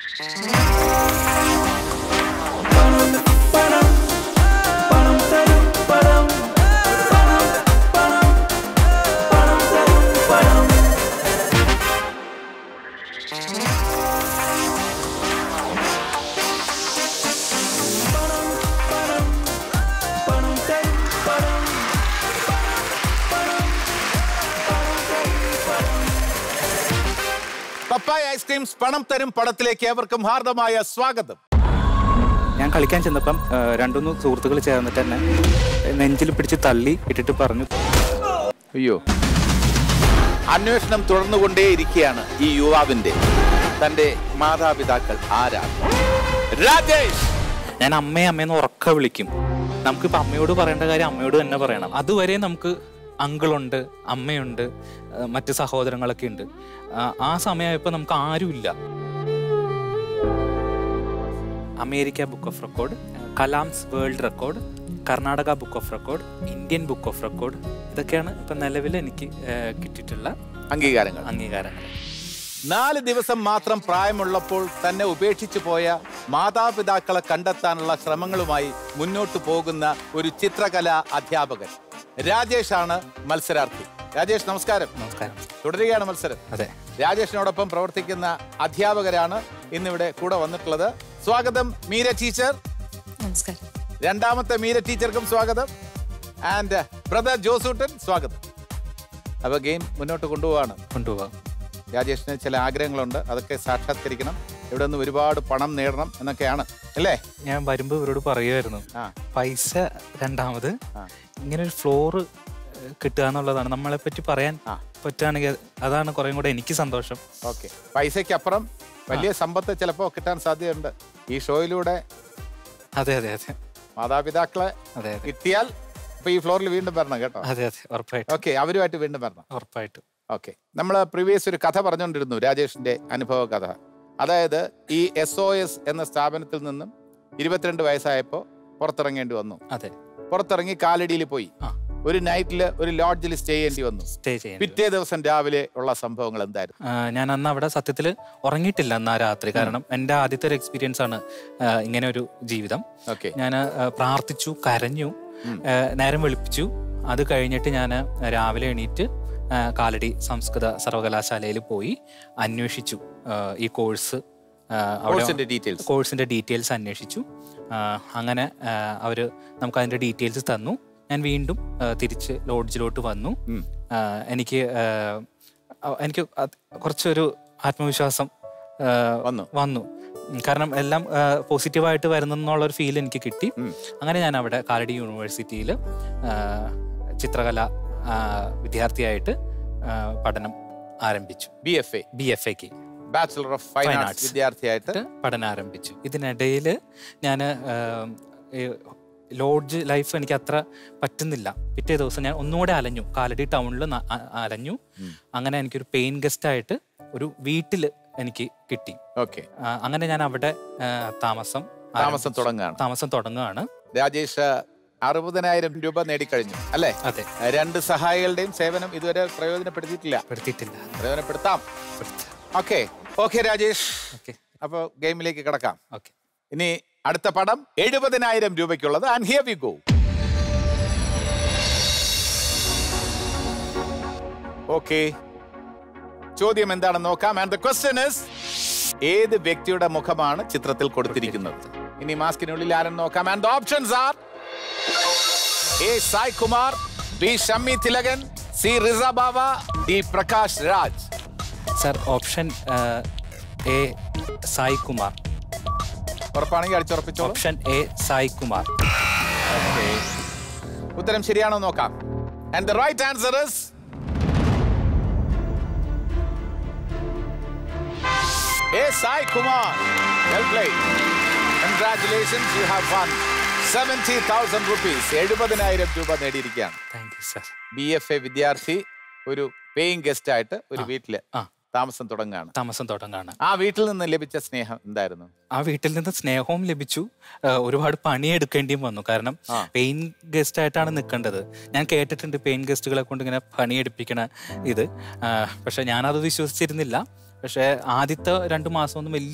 പപ്പായ ice creams പണം തരും പടത്തിലേക്ക് ഏവർക്കും ഹാർദമായ സ്വാഗതം ഞാൻ കളിക്കാൻ ചെന്നപ്പം ആ, രണ്ടുമൂന്ന് സുഹൃത്തുക്കൾ ചേർന്നിട്ട് തന്നെ നെഞ്ചിൽ പിടിച്ച് തള്ളി ഇട്ടിട്ട് പറഞ്ഞു അയ്യോ അന്വേഷണം തുടർന്നുകൊണ്ടേയിരിക്കുകയാണ് ഈ യുവാവിന്റെ തന്റെ മാതാപിതാക്കൾ ആരാണ് രാജേഷ് ഞാൻ അമ്മയെ അമ്മയെന്ന് ഉറക്ക വിളിക്കും നമുക്കിപ്പോൾ അമ്മയോട് പറയേണ്ട കാര്യം അമ്മയോട് തന്നെ പറയണം അതുവരെ നമുക്ക് അങ്കിളുണ്ട് അമ്മയുണ്ട് ആ, മറ്റ് സഹോദരങ്ങളൊക്കെ ഉണ്ട് ആ, ആ സമയമായപ്പോൾ നമുക്ക് ആരുമില്ല America book of record Kalam's world record Karnataka book of record Indian book of record ഇതൊക്കെയാണ് ഇപ്പം നിലവിൽ എനിക്ക് ആ, കിട്ടിയിട്ടുള്ള അംഗീകാരങ്ങൾ അംഗീകാരങ്ങൾ നാല് ദിവസം മാത്രം പ്രായമുള്ളപ്പോൾ തന്നെ ഉപേക്ഷിച്ചു പോയ മാതാപിതാക്കളെ കണ്ടെത്താനുള്ള ശ്രമങ്ങളുമായി മുന്നോട്ട് പോകുന്ന ഒരു ചിത്രകലാ അധ്യാപകൻ രാജേഷാണ് മത്സരാർത്ഥി രാജേഷ് നമസ്കാരം നമസ്കാരം തുടരുകയാണ് മത്സരം അതെ രാജേഷിനോടൊപ്പം പ്രവർത്തിക്കുന്ന അധ്യാപകരാണ് ഇന്നിവിടെ കൂടെ വന്നിട്ടുള്ളത് സ്വാഗതം മീര ടീച്ചർ നമസ്കാരം രണ്ടാമത്തെ മീര ടീച്ചർക്കും സ്വാഗതം ആൻഡ് ബ്രദർ ജോസൂട്ടൻ സ്വാഗതം അപ്പൊ ഗെയിം മുന്നോട്ട് കൊണ്ടുപോവാണ് കൊണ്ടുപോകാം രാജേഷിന് ചില ആഗ്രഹങ്ങളുണ്ട് അതൊക്കെ സാക്ഷാത്കരിക്കണം ഇവിടെ നിന്ന് ഒരുപാട് പണം നേടണം എന്നൊക്കെയാണ് അല്ലേ ഞാൻ വരുമ്പോൾ ഇവരോട് പറയുമായിരുന്നു ആ പൈസ രണ്ടാമത് ആ. ഇങ്ങനെ ഒരു ഫ്ലോറ് കിട്ടുക എന്നുള്ളതാണ് നമ്മളെ പറ്റി പറയാൻ ആ. പറ്റുകയാണെങ്കിൽ അതാണ് കുറേ കൂടെ എനിക്ക് സന്തോഷം ഓക്കെ പൈസയ്ക്കപ്പുറം വലിയ സമ്പത്ത് ചിലപ്പോൾ കിട്ടാൻ സാധ്യതയുണ്ട് ഈ ഷോയിലൂടെ അതെ അതെ അതെ മാതാപിതാക്കളെ അതെ അതെ കിട്ടിയാൽ ഇപ്പൊ ഈ ഫ്ലോറിൽ വീണ്ടും വരണം കേട്ടോ അതെ അതെ ഉറപ്പായിട്ടും ഓക്കെ അവരുമായിട്ട് വീണ്ടും വരണം ഉറപ്പായിട്ടും ഓക്കെ നമ്മൾ പ്രീവിയസ് ഒരു കഥ പറഞ്ഞുകൊണ്ടിരുന്നു രാജേഷിന്റെ അനുഭവ കഥ അതായത് ഈ എസ് ഒ എസ് എന്ന സ്ഥാപനത്തിൽ നിന്നും ഇരുപത്തിരണ്ട് വയസ്സായപ്പോൾ പുറത്തിറങ്ങേണ്ടി വന്നു അതെ പുറത്തിറങ്ങി കാലടിയിൽ പോയി ആ. ഒരു നൈറ്റിൽ ഒരു ലോഡ്ജിൽ സ്റ്റേ ചെയ്യേണ്ടി വന്നു സ്റ്റേ ചെയ്യാൻ പിറ്റേ ദിവസം രാവിലെ ഉള്ള സംഭവങ്ങൾ എന്തായിരുന്നു ഞാൻ അന്ന് അവിടെ സത്യത്തിൽ ഉറങ്ങിയിട്ടില്ല അന്ന് ആ രാത്രി കാരണം എൻ്റെ ആദ്യത്തെ ഒരു എക്സ്പീരിയൻസ് ആണ് ആ, ഇങ്ങനെ ഒരു ജീവിതം ഓക്കെ ഞാൻ പ്രാർത്ഥിച്ചു കരഞ്ഞു ഉം. ആ, നേരം വെളുപ്പിച്ചു അത് കഴിഞ്ഞിട്ട് ഞാൻ രാവിലെ എണീറ്റ് ആ, കാലടി സംസ്കൃത സർവകലാശാലയിൽ പോയി അന്വേഷിച്ചു ആ, ഈ കോഴ്സ് ആ, അവിടെ കോഴ്സിന്റെ ഡീറ്റെയിൽസ് കോഴ്സിന്റെ ഡീറ്റെയിൽസ് അന്വേഷിച്ചു ആ, അങ്ങനെ അവർ നമുക്ക് അതിന്റെ ഡീറ്റെയിൽസ് തന്നു ഞാൻ വീണ്ടും ആ, തിരിച്ച് ലോഡ്ജിലോട്ട് വന്നു ഉം. ആ, എനിക്ക് ആ, അ- എനിക്ക് അത് കുറച്ചൊരു ആത്മവിശ്വാസം ആ, വന്നു വന്നു ഉം, കാരണം എല്ലാം പോസിറ്റീവായിട്ട് വരുന്നെന്നുള്ള ഒരു ഫീൽ എനിക്ക് കിട്ടി ഉം. അങ്ങനെ ഞാൻ അവിടെ കാലടി യൂണിവേഴ്സിറ്റിയിൽ ചിത്രകല ആ, വിദ്യാർത്ഥിയായിട്ട് ആ, പഠനം ആരംഭിച്ചു B F A B F എക്ക് bachelor of fine Fine arts Arts. വിദ്യാർത്ഥിയായിട്ട് ആയിട്ട് പഠനം ആരംഭിച്ചു ഇതിനിടയിൽ ഞാൻ ലോഡ്ജ് ലൈഫ് എനിക്ക് അത്ര പറ്റുന്നില്ല പിറ്റേ ദിവസം ഞാൻ ഒന്നുകൂടെ അലഞ്ഞു കാലടി ടൗണിൽ അലഞ്ഞു ഉം. അങ്ങനെ എനിക്കൊരു പെയിൻ ഗസ്റ്റ് ആയിട്ട് ഒരു വീട്ടിൽ എനിക്ക് കിട്ടി ഓക്കെ ആ, അങ്ങനെ ഞാൻ അവിടെ ആ, താമസം താമസം ആരംഭിച്ചു. തുടങ്ങുകയാണ് താമസം തുടങ്ങുകയാണ് രാജേഷ് അറുപതിനായിരം രൂപ നേടിക്കഴിഞ്ഞു അല്ലേ അതെ രണ്ട് സഹായികളുടെയും സേവനം ഇതുവരെ പ്രയോജനപ്പെടുത്തിയിട്ടില്ല പെടുത്തിയിട്ടില്ല പ്രയോജനപ്പെടുത്താം ഓക്കെ ഓക്കെ രാജേഷ് ഓക്കെ അപ്പൊ ഗെയിമിലേക്ക് കിടക്കാം ഓക്കെ ഇനി അടുത്ത പടം എഴുപതിനായിരം രൂപയ്ക്കുള്ളത് and here we go okay ചോദ്യം എന്താണെന്ന് നോക്കാം ആൻഡ് ദ ക്വസ്റ്റ്യൻ ഇസ് ഏത് വ്യക്തിയുടെ മുഖമാണ് ചിത്രത്തിൽ കൊടുത്തിരിക്കുന്നത് ഇനി മാസ്കിനുള്ളിൽ ആരെന്ന് നോക്കാം and options are A Sai Kumar B Shammi Thilakan C Riza Bava D Prakash Raj sir option A Sai Kumar ഉറപ്പാണെങ്കിൽ അടിച്ചുറപ്പിച്ചോളൂ option A Sai Kumar Okay. ഉത്തരം ശരിയാണോ നോക്കാം and the right answer is A Sai Kumar well played congratulations you have won seventy thousand rupees എഴുപതിനായിരം രൂപ നേടിയിരിക്കുകയാണ് thank you sir B F A വിദ്യാർത്ഥി ഒരു പേയിങ് ഗസ്റ്റ് ആയിട്ട് ഒരു വീട്ടില് ആ. താമസം തുടങ്ങുകയാണ് താമസം തുടങ്ങാണ് ആ വീട്ടിൽ നിന്ന് ലഭിച്ച സ്നേഹം എന്തായിരുന്നു ആ വീട്ടിൽ നിന്ന് സ്നേഹവും ലഭിച്ചു ആ, ഒരുപാട് പണിയെടുക്കേണ്ടിയും വന്നു കാരണം ആ. പെയിൻ ഗസ്റ്റ് ആയിട്ടാണ് നിൽക്കേണ്ടത് ഞാൻ കേട്ടിട്ടുണ്ട് പെയിൻ ഗസ്റ്റുകളെ കൊണ്ട് ഇങ്ങനെ പണിയെടുപ്പിക്കണ ഇത് ആ, പക്ഷെ ഞാനത് വിശ്വസിച്ചിരുന്നില്ല പക്ഷെ ആദ്യത്തെ രണ്ട് മാസം ഒന്നും വലിയ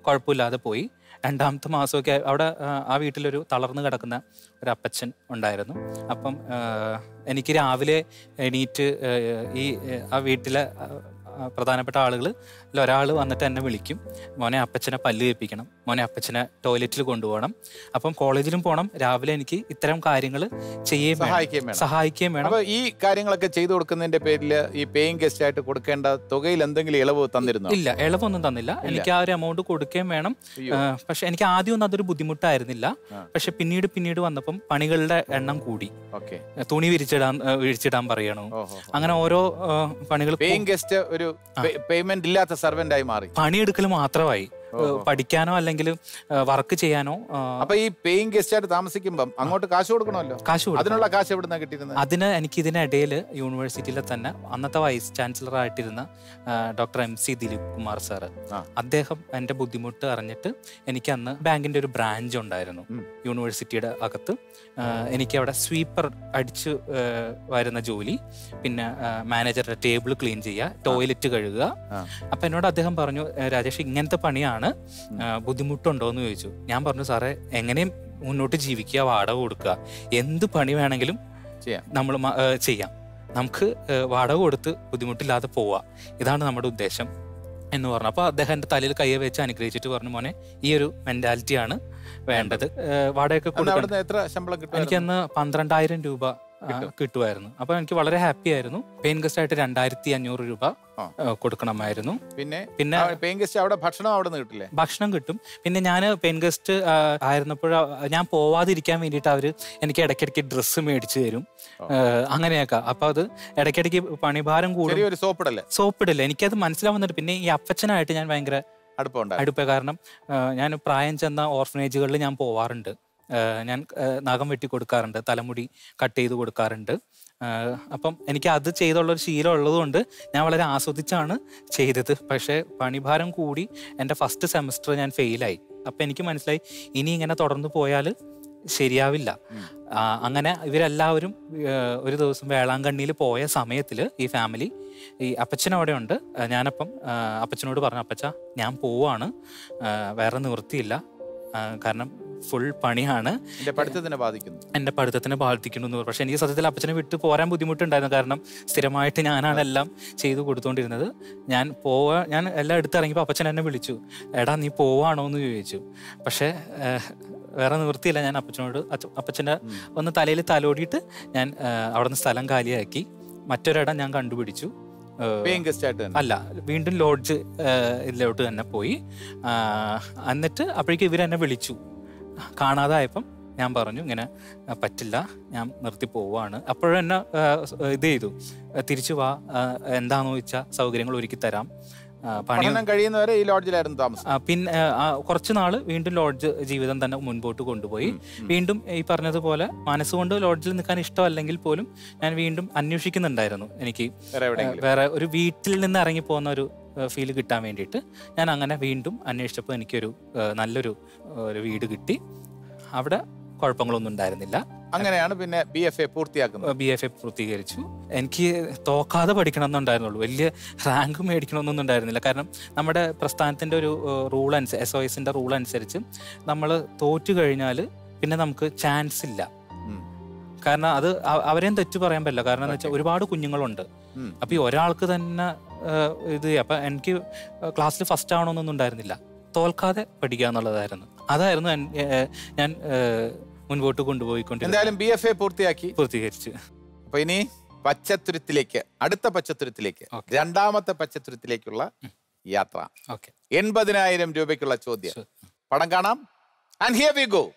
കുഴപ്പമില്ലാതെ പോയി രണ്ടാമത്തെ മാസമൊക്കെ അവിടെ ആ, ആ വീട്ടിലൊരു തളർന്നു കിടക്കുന്ന ഒരു അപ്പച്ചൻ ഉണ്ടായിരുന്നു അപ്പം ആ, എനിക്ക് രാവിലെ എണീറ്റ് ആ, ഈ ആ, ആ വീട്ടിലെ ആ, ആ, പ്രധാനപ്പെട്ട ആളുകൾ ഒരാൾ വന്നിട്ട് എന്നെ വിളിക്കും മോനെ അപ്പച്ചനെ പല്ല് കേൾപ്പിക്കണം മോനെ അപ്പച്ചനെ ടോയ്ലറ്റിൽ കൊണ്ടുപോകണം അപ്പം കോളേജിലും പോകണം രാവിലെ എനിക്ക് ഇത്തരം കാര്യങ്ങൾ ചെയ്യുകയും വേണം. സഹായിക്കുകയും വേണം. സഹായിക്കുകയും വേണം അപ്പൊ ഈ കാര്യങ്ങളൊക്കെ ചെയ്തു കൊടുക്കുന്നതിന്റെ പേരിൽ ഈ പേയിങ് ഗസ്റ്റ് ആയിട്ട് കൊടുക്കേണ്ട തുകയിൽ എന്തെങ്കിലും ഇളവ് തന്നിരുന്നോ ഇല്ല ഇളവൊന്നും തന്നില്ല എനിക്ക് ആ ഒരു എമൗണ്ട് കൊടുക്കുകയും വേണം അയ്യോ. ആ, പക്ഷെ എനിക്ക് ആദ്യം ഒന്നും അതൊരു ബുദ്ധിമുട്ടായിരുന്നില്ല ആ. പക്ഷെ പിന്നീട് പിന്നീട് വന്നപ്പം പണികളുടെ എണ്ണം കൂടി ഓക്കെ തുണി വിരിച്ചിടാൻ ആ, വിരിച്ചിടാൻ പറയണു ഓഹോ അങ്ങനെ ഓരോ പണികൾ പേയിങ് ഗസ്റ്റ് ഒരു പേയ്മെന്റ് ഇല്ലാത്ത സർവന്റ് ആയി മാറി പണിയെടുക്കൽ മാത്രമായി ഓഹോ. പഠിക്കാനോ അല്ലെങ്കിൽ വർക്ക് ചെയ്യാനോ ആ, അപ്പൊ ഈ പേയിങ് ഗസ്റ്റ് ആയിട്ട് താമസിക്കുമ്പം അങ്ങോട്ട് കാശ് കൊടുക്കണമല്ലോ കാശ് കൊടുക്കണം അതിനുള്ള കാശ് എവിടുന്ന കിട്ടിയിരുന്നത് അതിന് എനിക്ക് ഇതിനിടയിൽ യൂണിവേഴ്സിറ്റിയിലെ തന്നെ അന്നത്തെ വൈസ് ചാൻസലർ ആയിട്ടിരുന്ന doctor M C Dileep Kumar sir ആ. അദ്ദേഹം എൻ്റെ ബുദ്ധിമുട്ട് അറിഞ്ഞിട്ട് എനിക്ക് അന്ന് ബാങ്കിന്റെ ഒരു ബ്രാഞ്ച് ഉണ്ടായിരുന്നു ഉം. യൂണിവേഴ്സിറ്റിയുടെ അകത്ത് ആ, എനിക്ക് അവിടെ സ്വീപ്പർ അടിച്ചു ആ, വരുന്ന ജോലി പിന്നെ മാനേജറുടെ ടേബിൾ ക്ലീൻ ചെയ്യുക ടോയ്ലറ്റ് കഴുകുക ആ. അപ്പൊ എന്നോട് അദ്ദേഹം പറഞ്ഞു "ഏ, രാജേഷ് ഇങ്ങനത്തെ പണിയാണ് ആ, ബുദ്ധിമുട്ടുണ്ടോ എന്ന് ചോദിച്ചു ഞാൻ പറഞ്ഞു സാറേ എങ്ങനെയും മുന്നോട്ട് ജീവിക്കുക വാടക കൊടുക്കുക എന്ത് പണി വേണമെങ്കിലും ചെയ്യാം നമ്മൾ ചെയ്യാം നമുക്ക് ഏ, വാടക കൊടുത്ത് ബുദ്ധിമുട്ടില്ലാതെ പോവാ ഇതാണ് നമ്മുടെ ഉദ്ദേശം എന്ന് പറഞ്ഞു അപ്പോൾ അദ്ദേഹം എൻ്റെ തലയിൽ കൈ വെച്ച് അനുഗ്രഹിച്ചിട്ട് പറഞ്ഞു മോനെ ഈ ഒരു മെന്റാലിറ്റിയാണ് വേണ്ടത് ഏ, വാടകയൊക്കെ അന്ന് കൊടുക്കാൻ അവിടുന്ന് എത്ര ശമ്പളം കിട്ടും എനിക്കന്ന് പന്ത്രണ്ടായിരം രൂപ ആ, കിട്ടുമായിരുന്നു അപ്പൊ എനിക്ക് വളരെ ഹാപ്പി ആയിരുന്നു പെയിൻ ഗസ്റ്റ് ആയിട്ട് രണ്ടായിരത്തി അഞ്ഞൂറ് രൂപ ആ. ഏ, കൊടുക്കണമായിരുന്നു പിന്നെ പിന്നെ പേയിങ് ഗസ്റ്റ് അവിടെ ഭക്ഷണം അവിടെ നിന്ന് കിട്ടില്ലേ ഭക്ഷണം കിട്ടും പിന്നെ ഞാൻ പെയിൻ ഗസ്റ്റ് ആയിരുന്നപ്പോൾ ഞാൻ പോവാതിരിക്കാൻ വേണ്ടിയിട്ട് അവർ എനിക്ക് ഇടയ്ക്കിടയ്ക്ക് ഡ്രസ്സ് മേടിച്ചു തരും ആ, അങ്ങനെയൊക്കെ അപ്പൊ അത് ഇടയ്ക്കിടയ്ക്ക് പണിഭാരം കൂടും ചെറിയൊരു സോപ്പിടല്ലേ സോപ്പിടില്ല എനിക്കത് മനസ്സിലാവുന്നുണ്ട് പിന്നെ ഈ അപ്പച്ചനായിട്ട് ഞാൻ ഭയങ്കര അടുപ്പമുണ്ടായി അടുപ്പ കാരണം ആ, ഞാൻ പ്രായം ചെന്ന ഓർഫനേജുകളിൽ ഞാൻ പോവാറുണ്ട് ആ, ഞാൻ ആ, നഖം വെട്ടി കൊടുക്കാറുണ്ട് തലമുടി കട്ട് ചെയ്ത് കൊടുക്കാറുണ്ട് ആ, അപ്പം എനിക്ക് അത് ചെയ്തുള്ള ഒരു ശീലം ഉള്ളതുകൊണ്ട് ഞാൻ വളരെ ആസ്വദിച്ചാണ് ചെയ്തത് പക്ഷേ പണിഭാരം കൂടി എൻ്റെ ഫസ്റ്റ് സെമസ്റ്റർ ഞാൻ ഫെയിലായി അപ്പം എനിക്ക് മനസ്സിലായി ഇനി ഇങ്ങനെ തുടർന്ന് പോയാൽ ശരിയാവില്ല ആ, അങ്ങനെ ഇവരെല്ലാവരും ആ, ഒരു ദിവസം വേളാങ്കണ്ണിയിൽ പോയ സമയത്തിൽ ഈ ഫാമിലി ഈ അപ്പച്ചൻ അവിടെ ഉണ്ട് ആ, ഞാനപ്പം ആ, അപ്പച്ചനോട് പറഞ്ഞു അപ്പച്ച ഞാൻ പോവാണ് ആ, വേറെ നിവൃത്തിയില്ല ആ, കാരണം ഫുൾ പണിയാണ് എന്റെ പഠിത്തത്തിനെ ബാധിക്കുന്നു എൻ്റെ പഠിത്തത്തിനെ ബാധിക്കുന്നു എന്ന് പറഞ്ഞു. പക്ഷെ എനിക്ക് സത്യത്തിൽ അപ്പച്ചനെ വിട്ട് പോരാൻ ബുദ്ധിമുട്ടുണ്ടായിരുന്നു കാരണം സ്ഥിരമായിട്ട് ഞാനാണ് എല്ലാം ചെയ്തു കൊടുത്തുകൊണ്ടിരുന്നത് ഞാൻ പോവാ ഞാൻ എല്ലാം എടുത്തിറങ്ങിയപ്പോൾ അപ്പച്ചൻ എന്നെ വിളിച്ചു എടാ നീ പോവാണോ എന്ന് ചോദിച്ചു പക്ഷേ ഏഹ്, വേറെ നിവൃത്തിയില്ല ഞാൻ അപ്പച്ചനോട് അച്ഛ- അപ്പച്ചൻ്റെ ഒന്ന് തലയിൽ തലോടിയിട്ട് ഞാൻ ഏഹ്, അവിടുന്ന് സ്ഥലം കാലിയാക്കി മറ്റൊരിടം ഞാൻ കണ്ടുപിടിച്ചു ഏഹ്, പേയിങ് ഗസ്റ്റ് ആയിട്ട് തന്നെ അല്ല വീണ്ടും ലോഡ്ജ് ഇതിലോട്ട് തന്നെ പോയി ആ, എന്നിട്ട് അപ്പോഴേക്കും ഇവരെന്നെ വിളിച്ചു കാണാതായപ്പം ഞാൻ പറഞ്ഞു ഇങ്ങനെ "ആ, പറ്റില്ല ഞാൻ നിർത്തി പോവാണ് അപ്പോഴും എന്നെ ആ, സ്- ഇത് ചെയ്തു "ആ, തിരിച്ചു വാ ആ, എന്താണെന്ന് ചോദിച്ചാൽ സൗകര്യങ്ങൾ ഒരുക്കി തരാം ആ, പണി പഠനം കഴിയുന്നവരെ ഈ ലോഡ്ജിലായിരുന്നു താമസം ആ, പിന്നെ ആ, കുറച്ച് നാള് വീണ്ടും ലോഡ്ജ് ജീവിതം തന്നെ മുൻപോട്ട് കൊണ്ടുപോയി വീണ്ടും ഈ പറഞ്ഞതുപോലെ മനസ്സുകൊണ്ട് ലോഡ്ജിൽ നിൽക്കാൻ ഇഷ്ടമല്ലെങ്കിൽ പോലും ഞാൻ വീണ്ടും അന്വേഷിക്കുന്നുണ്ടായിരുന്നു എനിക്ക് വേറെ എവിടെയെങ്കിലും വേറെ ഒരു വീട്ടിൽ നിന്ന് ഇറങ്ങി പോകുന്ന ഒരു ഫീല് കിട്ടാൻ വേണ്ടിയിട്ട് ഞാൻ അങ്ങനെ വീണ്ടും അന്വേഷിച്ചപ്പോൾ എനിക്കൊരു ആ, നല്ലൊരു ആ, ഒരു വീട് കിട്ടി അവിടെ കുഴപ്പങ്ങളൊന്നും ഉണ്ടായിരുന്നില്ല അങ്ങനെയാണ് പിന്നെ ബി എഫ് എ പൂർത്തിയാക്കുന്നത് ബി എഫ് എ പൂർത്തീകരിച്ചു എനിക്ക് തോക്കാതെ പഠിക്കണം എന്നുണ്ടായിരുന്നുള്ളൂ വലിയ റാങ്ക് മേടിക്കണമെന്നൊന്നും ഉണ്ടായിരുന്നില്ല കാരണം നമ്മുടെ പ്രസ്ഥാനത്തിന്റെ ഒരു റൂൾ അനുസരിച്ച് എസ് ഒ എസിന്റെ റൂൾ അനുസരിച്ച് നമ്മൾ തോറ്റു കഴിഞ്ഞാൽ പിന്നെ നമുക്ക് ചാൻസ് ഇല്ല ഉം. കാരണം അത് അ- അവരെയും തെറ്റു പറയാൻ പറ്റില്ല കാരണം എന്ന് വെച്ചാൽ ഒരുപാട് കുഞ്ഞുങ്ങളുണ്ട് ഉം. അപ്പൊ ഈ ഒരാൾക്ക് തന്നെ ആ, ഇത് ചെയ്യാം. അപ്പൊ എനിക്ക് ക്ലാസ്സിൽ ഫസ്റ്റ് ആവണമെന്നൊന്നും ഉണ്ടായിരുന്നില്ല തോൽക്കാതെ പഠിക്കുക എന്നുള്ളതായിരുന്നു അതായിരുന്നു എൻ- ഏ, ഞാൻ ഏ, മുൻപോട്ട് കൊണ്ടുപോയിക്കൊണ്ടിരുന്നത് എന്തായാലും ബി എഫ് എ പൂർത്തിയാക്കി പൂർത്തീകരിച്ചു അപ്പൊ ഇനി പച്ചത്തുരുത്തിലേക്ക് അടുത്ത പച്ചത്തുരുത്തിലേക്ക് Okay. രണ്ടാമത്തെ പച്ചത്തുരുത്തിലേക്കുള്ള യാത്ര ഓക്കെ എൺപതിനായിരം രൂപയ്ക്കുള്ള ചോദ്യം Sure. പടം കാണാം and here we go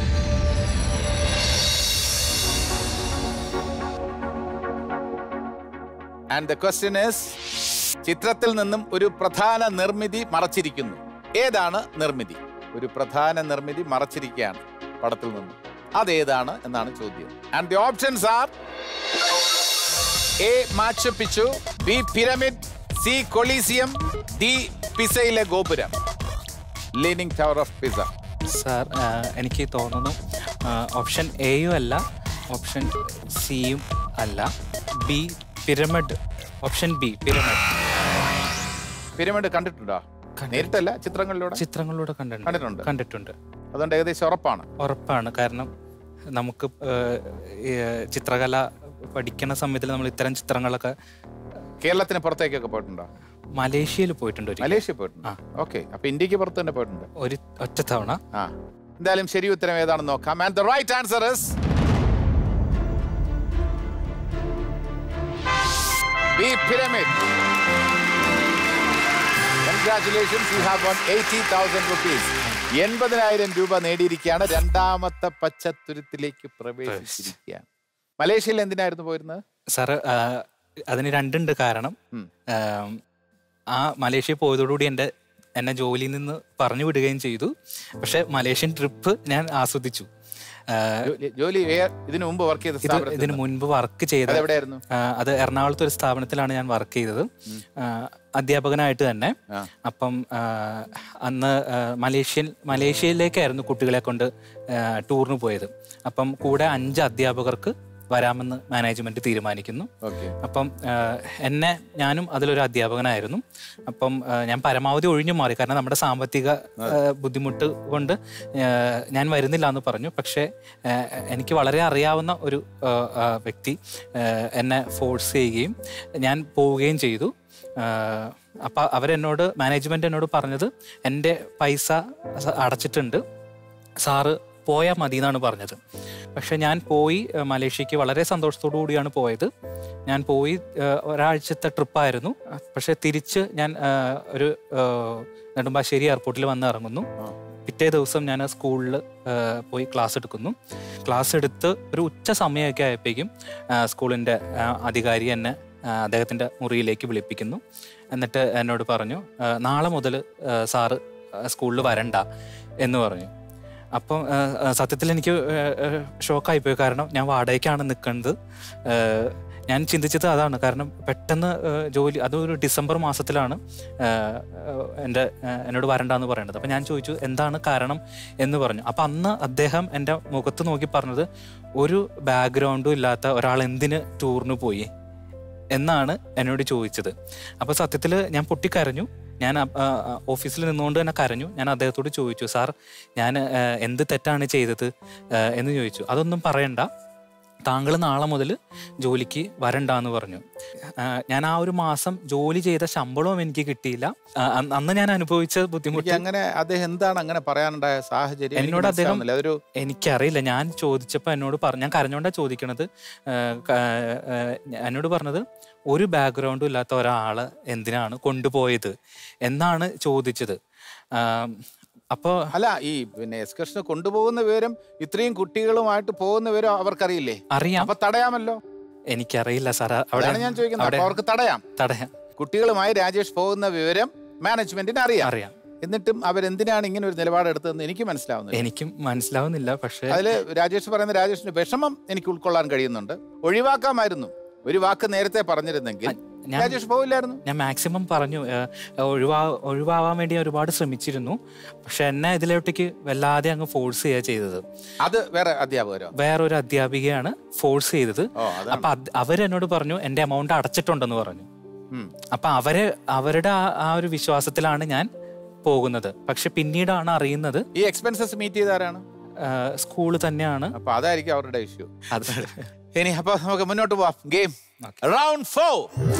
and the question is ചിത്രത്തിൽ നിന്നും ഒരു പ്രധാന നിർമ്മിതി മറച്ചിരിക്കുന്നു ഏതാണ് നിർമ്മിതി ഒരു പ്രധാന നിർമ്മിതി മറച്ചിരിക്കുകയാണ് പടത്തിൽ നിന്നും അതേതാണ് എന്നാണ് ചോദ്യം and the options are A Machu Picchu B pyramid C Colosseum D പിസയിലെ ഗോപുരം leaning tower of Pisa sir ആ, എനിക്ക് തോന്നുന്നു ഓപ്ഷൻ എയും അല്ല ഓപ്ഷൻ സിയും അല്ല B pyramid option B pyramid pyramid കണ്ടിട്ടുണ്ടോ നേരിട്ടല്ല ചിത്രങ്ങളിലൂടെ ചിത്രങ്ങളിലൂടെ കണ്ടിട്ടുണ്ട് കണ്ടിട്ടുണ്ട് കണ്ടിട്ടുണ്ട് അതുകൊണ്ട് ഏകദേശം ഉറപ്പാണ് ഉറപ്പാണ് കാരണം നമുക്ക് ഏഹ്, ഈ ചിത്രകല പഠിക്കുന്ന സമയത്തിൽ നമ്മൾ ഇത്തരം ചിത്രങ്ങളൊക്കെ കേരളത്തിന് പുറത്തേക്കൊക്കെ പോയിട്ടുണ്ടോ മലേഷ്യയിൽ പോയിട്ടുണ്ട് ഒരു മലേഷ്യ പോയിട്ടുണ്ട് ആ. ഓക്കെ അപ്പൊ ഇന്ത്യക്ക് പുറത്ത് തന്നെ പോയിട്ടുണ്ട് ഒരു ഒറ്റ തവണ ആ എന്തായാലും ശരി ഉത്തരം ഏതാണെന്ന് നോക്കാം and the right answer is B pyramid congratulations you have won eighty thousand rupees എൺപതിനായിരം രൂപ നേടിയിരിക്കുകയാണ് രണ്ടാമത്തെ പച്ചത്തുരുത്തിലേക്ക് പ്രവേശിച്ചിരിക്കുകയാണ് മലേഷ്യയിൽ എന്തിനായിരുന്നു പോയിരുന്നത് സാറ് ആ, അതിന് രണ്ടുണ്ട് കാരണം ഉം. ആം, ആ മലേഷ്യ പോയതോടുകൂടി എൻ്റെ എന്നെ ജോലിയിൽ നിന്ന് പറഞ്ഞു വിടുകയും ചെയ്തു പക്ഷെ മലേഷ്യൻ ട്രിപ്പ് ഞാൻ ആസ്വദിച്ചു ആ, ജോലി- ജോലി വേ- ഇതിനു മുമ്പ് വർക്ക് ചെയ്ത ഇത് സ്ഥാപനത്തിൽ ഇതിന് മുൻപ് വർക്ക് ചെയ്ത അതെവിടെയായിരുന്നു ആ, അത് എറണാകുളത്ത് ഒരു സ്ഥാപനത്തിലാണ് ഞാൻ വർക്ക് ചെയ്തത് ആ, അധ്യാപകനായിട്ട് തന്നെ ആ. അപ്പം ആ, അന്ന് ആ, മലേഷ്യൻ മലേഷ്യയിലേക്കായിരുന്നു കുട്ടികളെ കൊണ്ട് ആ, ടൂറിന് പോയത് അപ്പം കൂടെ അഞ്ച് അധ്യാപകർക്ക് വരാമെന്ന് മാനേജ്മെന്റ് തീരുമാനിക്കുന്നു ഓക്കെ അപ്പം ആ, എന്നെ ഞാനും അതിലൊരു അധ്യാപകനായിരുന്നു അപ്പം ആ, ഞാൻ പരമാവധി ഒഴിഞ്ഞു മാറി കാരണം നമ്മുടെ സാമ്പത്തിക ആ, ബുദ്ധിമുട്ട് കൊണ്ട് ആ, ഞാൻ വരുന്നില്ല എന്ന് പറഞ്ഞു പക്ഷേ ആ, എനിക്ക് വളരെ അറിയാവുന്ന ഒരു ആ, ആ, വ്യക്തി ആ, എന്നെ ഫോഴ്സ് ചെയ്യുകയും ഞാൻ പോവുകയും ചെയ്തു അപ്പം അവരെന്നോട് മാനേജ്മെന്റ് എന്നോട് പറഞ്ഞത് എൻ്റെ പൈസ സ- അടച്ചിട്ടുണ്ട് സാറ് പോയാൽ മതി എന്നാണ് പറഞ്ഞത് പക്ഷെ ഞാൻ പോയി ഏഹ്, മലേഷ്യക്ക് വളരെ സന്തോഷത്തോടു കൂടിയാണ് പോയത് ഞാൻ പോയി ഏഹ്, ഒരാഴ്ചത്തെ ട്രിപ്പായിരുന്നു പക്ഷെ തിരിച്ച് ഞാൻ ഏഹ്, ഒരു ഏഹ്, നെടുമ്പാശ്ശേരി എയർപോർട്ടിൽ വന്ന് ഇറങ്ങുന്നു ആ. പിറ്റേ ദിവസം ഞാൻ സ്കൂളിൽ പോയി ക്ലാസ് എടുക്കുന്നു ക്ലാസ് എടുത്ത് ഒരു ഉച്ച സമയമൊക്കെ ആയപ്പോഴേക്കും സ്കൂളിൻ്റെ അധികാരി എന്നെ ആ, അദ്ദേഹത്തിൻ്റെ മുറിയിലേക്ക് വിളിപ്പിക്കുന്നു എന്നിട്ട് എന്നോട് പറഞ്ഞു ആ, നാളെ മുതൽ സാറ് സ്കൂളിൽ വരണ്ട എന്ന് പറഞ്ഞു അപ്പം ആ, ആ, സത്യത്തിൽ എനിക്ക് ഷോക്കായിപ്പോയി കാരണം ഞാൻ വാടകയ്ക്കാണ് നിൽക്കുന്നത് ഞാൻ ചിന്തിച്ചത് അതാണ് കാരണം പെട്ടെന്ന് ആ, ജോലി അതൊരു ഡിസംബർ മാസത്തിലാണ് ആ, ആ, എൻ്റെ ആ, എന്നോട് വരണ്ടെന്ന് പറയുന്നത് അപ്പം ഞാൻ ചോദിച്ചു എന്താണ് കാരണം എന്ന് പറഞ്ഞു അപ്പം അന്ന് അദ്ദേഹം എൻ്റെ മുഖത്ത് നോക്കി പറഞ്ഞത് ഒരു ബാക്ക്ഗ്രൗണ്ടും ഇല്ലാത്ത ഒരാൾ എന്തിന് ടൂറിന് പോയി എന്നാണ് എന്നോട് ചോദിച്ചത് അപ്പോൾ സത്യത്തിൽ ഞാൻ പൊട്ടിക്കരഞ്ഞു ഞാൻ അ- ആ, ആ, ഓഫീസിൽ നിന്നുകൊണ്ട് തന്നെ കരഞ്ഞു ഞാൻ അദ്ദേഹത്തോട് ചോദിച്ചു സാർ ഞാൻ ആ, എന്ത് തെറ്റാണ് ചെയ്തത് ആ, എന്ന് ചോദിച്ചു അതൊന്നും പറയണ്ട താങ്കൾ നാളെ മുതൽ ജോലിക്ക് വരണ്ടാന്ന് പറഞ്ഞു ആ, ഞാൻ ആ ഒരു മാസം ജോലി ചെയ്ത ശമ്പളവും എനിക്ക് കിട്ടിയില്ല ആ, അന്ന് അന്ന് ഞാൻ അനുഭവിച്ച ബുദ്ധിമുട്ട് എനിക്ക് അങ്ങനെ അദ്ദേഹം എന്താണ് അങ്ങനെ പറയാനുണ്ടായ സാഹചര്യം എനിക്ക് എന്നോട് അദ്ദേഹം- മനസ്സിലാവുന്നില്ല. അതൊരു എനിക്കറിയില്ല ഞാൻ ചോദിച്ചപ്പോൾ എന്നോട് പറഞ്ഞു ഞാൻ കരഞ്ഞോണ്ടാ ചോദിക്കണത് ഏഹ് ക- ഏഹ് എന്നോട് പറഞ്ഞത് ഒരു ബാക്ക്ഗ്രൗണ്ടും ഇല്ലാത്ത ഒരാള് എന്തിനാണ് കൊണ്ടുപോയത് എന്നാണ് ചോദിച്ചത് അപ്പോൾ അല്ല ഈ പിന്നെ എക്സ്കർഷന് കൊണ്ടുപോകുന്ന വിവരം ഇത്രയും കുട്ടികളുമായിട്ട് പോകുന്ന വിവരം അവർക്കറിയില്ലേ അറിയാം അപ്പൊ തടയാമല്ലോ എനിക്കറിയില്ല സാർ അവിടെ അതാണ് ഞാൻ ചോദിക്കുന്നത് അവിടെ അപ്പൊ അവർക്ക് തടയാം തടയാം കുട്ടികളുമായി രാജേഷ് പോകുന്ന വിവരം മാനേജ്മെന്റിന് അറിയാം അറിയാം എന്നിട്ടും അവരെന്തിനാണ് ഇങ്ങനെ ഒരു നിലപാടെടുത്തതെന്ന് എനിക്ക് മനസ്സിലാവുന്നില്ല എനിക്കും മനസ്സിലാവുന്നില്ല പക്ഷെ അതില് രാജേഷ് പറയുന്ന രാജേഷിന്റെ വിഷമം എനിക്ക് ഉൾക്കൊള്ളാൻ കഴിയുന്നുണ്ട് ഒഴിവാക്കാമായിരുന്നു ഒരു വാക്ക് നേരത്തെ പറഞ്ഞിരുന്നെങ്കിൽ ഞാൻ രാജേഷ് പോവില്ലായിരുന്നു ഞാൻ മാക്സിമം പറഞ്ഞു ഏഹ്, ഒഴിവാ ഒഴിവാവാൻ വേണ്ടി ഞാൻ ഒരുപാട് ശ്രമിച്ചിരുന്നു പക്ഷെ എന്നെ ഇതിലോട്ടേക്ക് വല്ലാതെ അങ്ങ് ഫോഴ്സ് ചെയ്യുക ചെയ്തത് അത് വേറെ അധ്യാപകരോ വേറൊരു അധ്യാപികയാണ് ഫോഴ്സ് ചെയ്തത് ഓ അതാണ് അപ്പൊ അത് അവരെന്നോട് പറഞ്ഞു എന്റെ എമൗണ്ട് അടച്ചിട്ടുണ്ടെന്ന് പറഞ്ഞു ഉം. അപ്പൊ അവരെ അവരുടെ ആ- ആ ഒരു വിശ്വാസത്തിലാണ് ഞാൻ പോകുന്നത് പക്ഷെ പിന്നീടാണ് അറിയുന്നത് ഈ എക്സ്പെൻസസ് മീറ്റ് ചെയ്ത ആരാണ് സ്കൂള് തന്നെയാണ് അപ്പൊ അതായിരിക്കും അവരുടെ ഇഷ്യൂ അത് ഇനി അപ്പൊ നമുക്ക് മുന്നോട്ട് പോവാം ഗെയിം Okay. റൗണ്ട് ഫോർ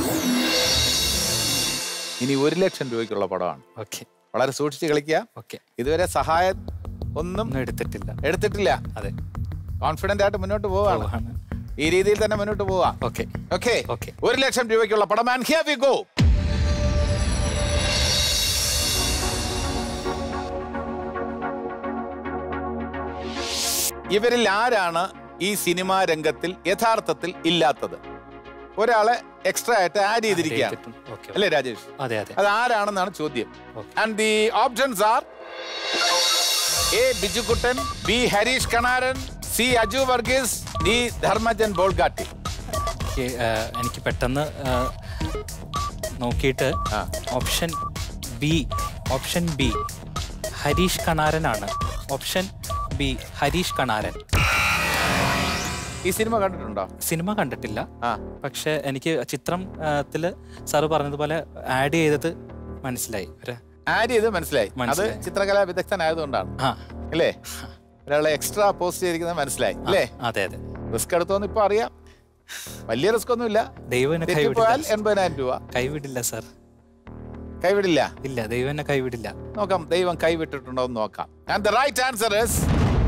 ഇനി ഒരു ലക്ഷം രൂപയ്ക്കുള്ള പടമാണ് ഓക്കെ വളരെ സൂക്ഷിച്ച് കളിക്കുക ഓക്കെ ഇതുവരെ സഹായം ഒന്നും ഒന്നും എടുത്തിട്ടില്ല എടുത്തിട്ടില്ല അതെ കോൺഫിഡന്റ് ആയിട്ട് മുന്നോട്ട് പോവാണ് പോവാണ്. ഈ രീതിയിൽ തന്നെ മുന്നോട്ട് പോവാ ഓക്കെ ഓക്കെ ഓക്കെ ഒരു ലക്ഷം രൂപയ്ക്കുള്ള പടം ആൻഡ് ഹിയർ വി ഗോ ഇവരിൽ ആരാണ് ഈ സിനിമാ രംഗത്തിൽ യഥാർത്ഥത്തിൽ ഇല്ലാത്തത് ഒരാളെ എക്സ്ട്രാ ആയിട്ട് ആഡ് ചെയ്തിരിക്കുകയാണ് ഓക്കെ അല്ലേ രാജേഷ് അതെ അതെ അത് ആരാണെന്നാണ് ചോദ്യം Okay. And the options are A Bijukuttan B Harish Kanaran C Aju Varghese D Dharmajan Bolgatty എനിക്ക്, ആ, എനിക്ക് പെട്ടെന്ന് ആ, നോക്കിയിട്ട് ആ. Option B option B Harish കണാരനാണ് ഓപ്ഷൻ ബി ഹരീഷ് കണാരൻ ഈ സിനിമ കണ്ടിട്ടുണ്ടോ സിനിമ കണ്ടിട്ടില്ല ആ പക്ഷെ എനിക്ക് ചിത്രം ത്തില് സാറ് പറഞ്ഞതുപോലെ ആഡ് ചെയ്തത് മനസ്സിലായി ഒരു ആഡ് ചെയ്ത് മനസ്സിലായി അത് മനസ്സിലായി. ചിത്രകലാ വിദഗ്ധനായതുകൊണ്ടാണ് ആ അല്ലേ ഒരാളെ എക്സ്ട്രാ പോസ്റ്റ് ചെയ്തിരിക്കുന്നത് മനസ്സിലായി അല്ലേ അതെ അതെ റിസ്ക് എടുത്തോന്ന് ഇപ്പൊ അറിയാം വലിയ റിസ്ക് ഒന്നുമില്ല ദൈവം എന്നെ തെറ്റിപ്പോയാൽ കൈവിടില്ല എൺപതിനായിരം രൂപ കൈവിടില്ല സാർ കൈവിടില്ല ഇല്ല ദൈവം എന്നെ കൈവിടില്ല നോക്കാം ദൈവം കൈവിട്ടിട്ടുണ്ടോ എന്ന് നോക്കാം and the right answer is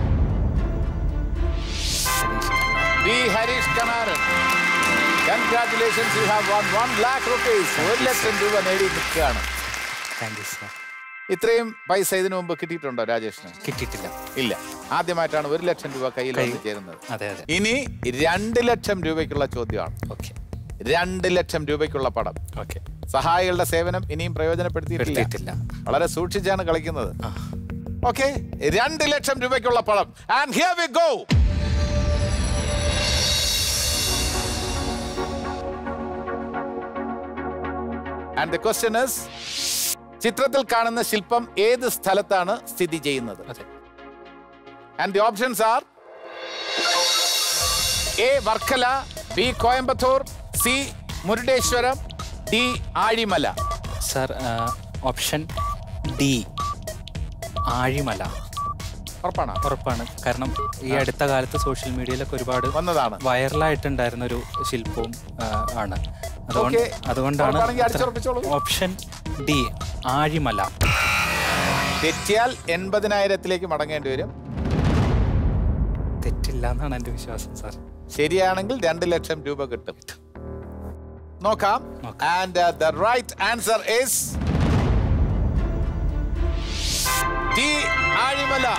B Harish Kanaran congratulations you have won one lakh rupees ഒരു ലക്ഷം രൂപ നേടി നിൽക്കുകയാണ് താങ്ക് യു സാർ ഇത്രയും പൈസ ഇതിനു മുമ്പ് കിട്ടിയിട്ടുണ്ടോ രാജേഷിന് കിട്ടിയിട്ടില്ല ഇല്ല ആദ്യമായിട്ടാണ് ഒരു ലക്ഷം രൂപ കയ്യിൽ വന്ന് ചേരുന്നത് അതെ അതെ ഇനി രണ്ട് ലക്ഷം രൂപയ്ക്കുള്ള ചോദ്യമാണ് ഓക്കെ രണ്ട് ലക്ഷം രൂപയ്ക്കുള്ള പടം ഓക്കെ സഹായികളുടെ സേവനം ഇനിയും പ്രയോജനപ്പെടുത്തിയിട്ടില്ല എടുത്തിട്ടില്ല വളരെ സൂക്ഷിച്ചാണ് കളിക്കുന്നത് ആ ഓക്കെ രണ്ട് ലക്ഷം രൂപയ്ക്കുള്ള പടം and here we go and the question is ചിത്രത്തിൽ കാണുന്ന ശില്പം ഏത് സ്ഥലത്താണ് സ്ഥിതി ചെയ്യുന്നത് അതെ and the options are A Varkala B Coimbatore C Murudeshwaram D Azhimala sir option D Azhimala ഉറപ്പാണ് ഉറപ്പാണ് കാരണം ഈ അടുത്ത കാലത്ത് സോഷ്യൽ മീഡിയയിലൊക്കെ ഒരുപാട് വന്നതാണ് വൈറലായിട്ടുണ്ടായിരുന്ന ഒരു ശില്പവും ആ, ആണ് അതുകൊണ്ട് Okay. അതുകൊണ്ടാണ് ഉറപ്പാണെങ്കിൽ അടിച്ചുറപ്പിച്ചോളൂ. ഓപ്ഷൻ ഡി ആഴിമല തെറ്റിയാൽ എൺപതിനായിരത്തിലേക്ക് മടങ്ങേണ്ടി വരും തെറ്റില്ല എന്നാണ് എൻ്റെ വിശ്വാസം സാർ ശരിയാണെങ്കിൽ രണ്ട് ലക്ഷം രൂപ കിട്ടും നോക്കാം നോക്കാം. And the right answer is D Azhimala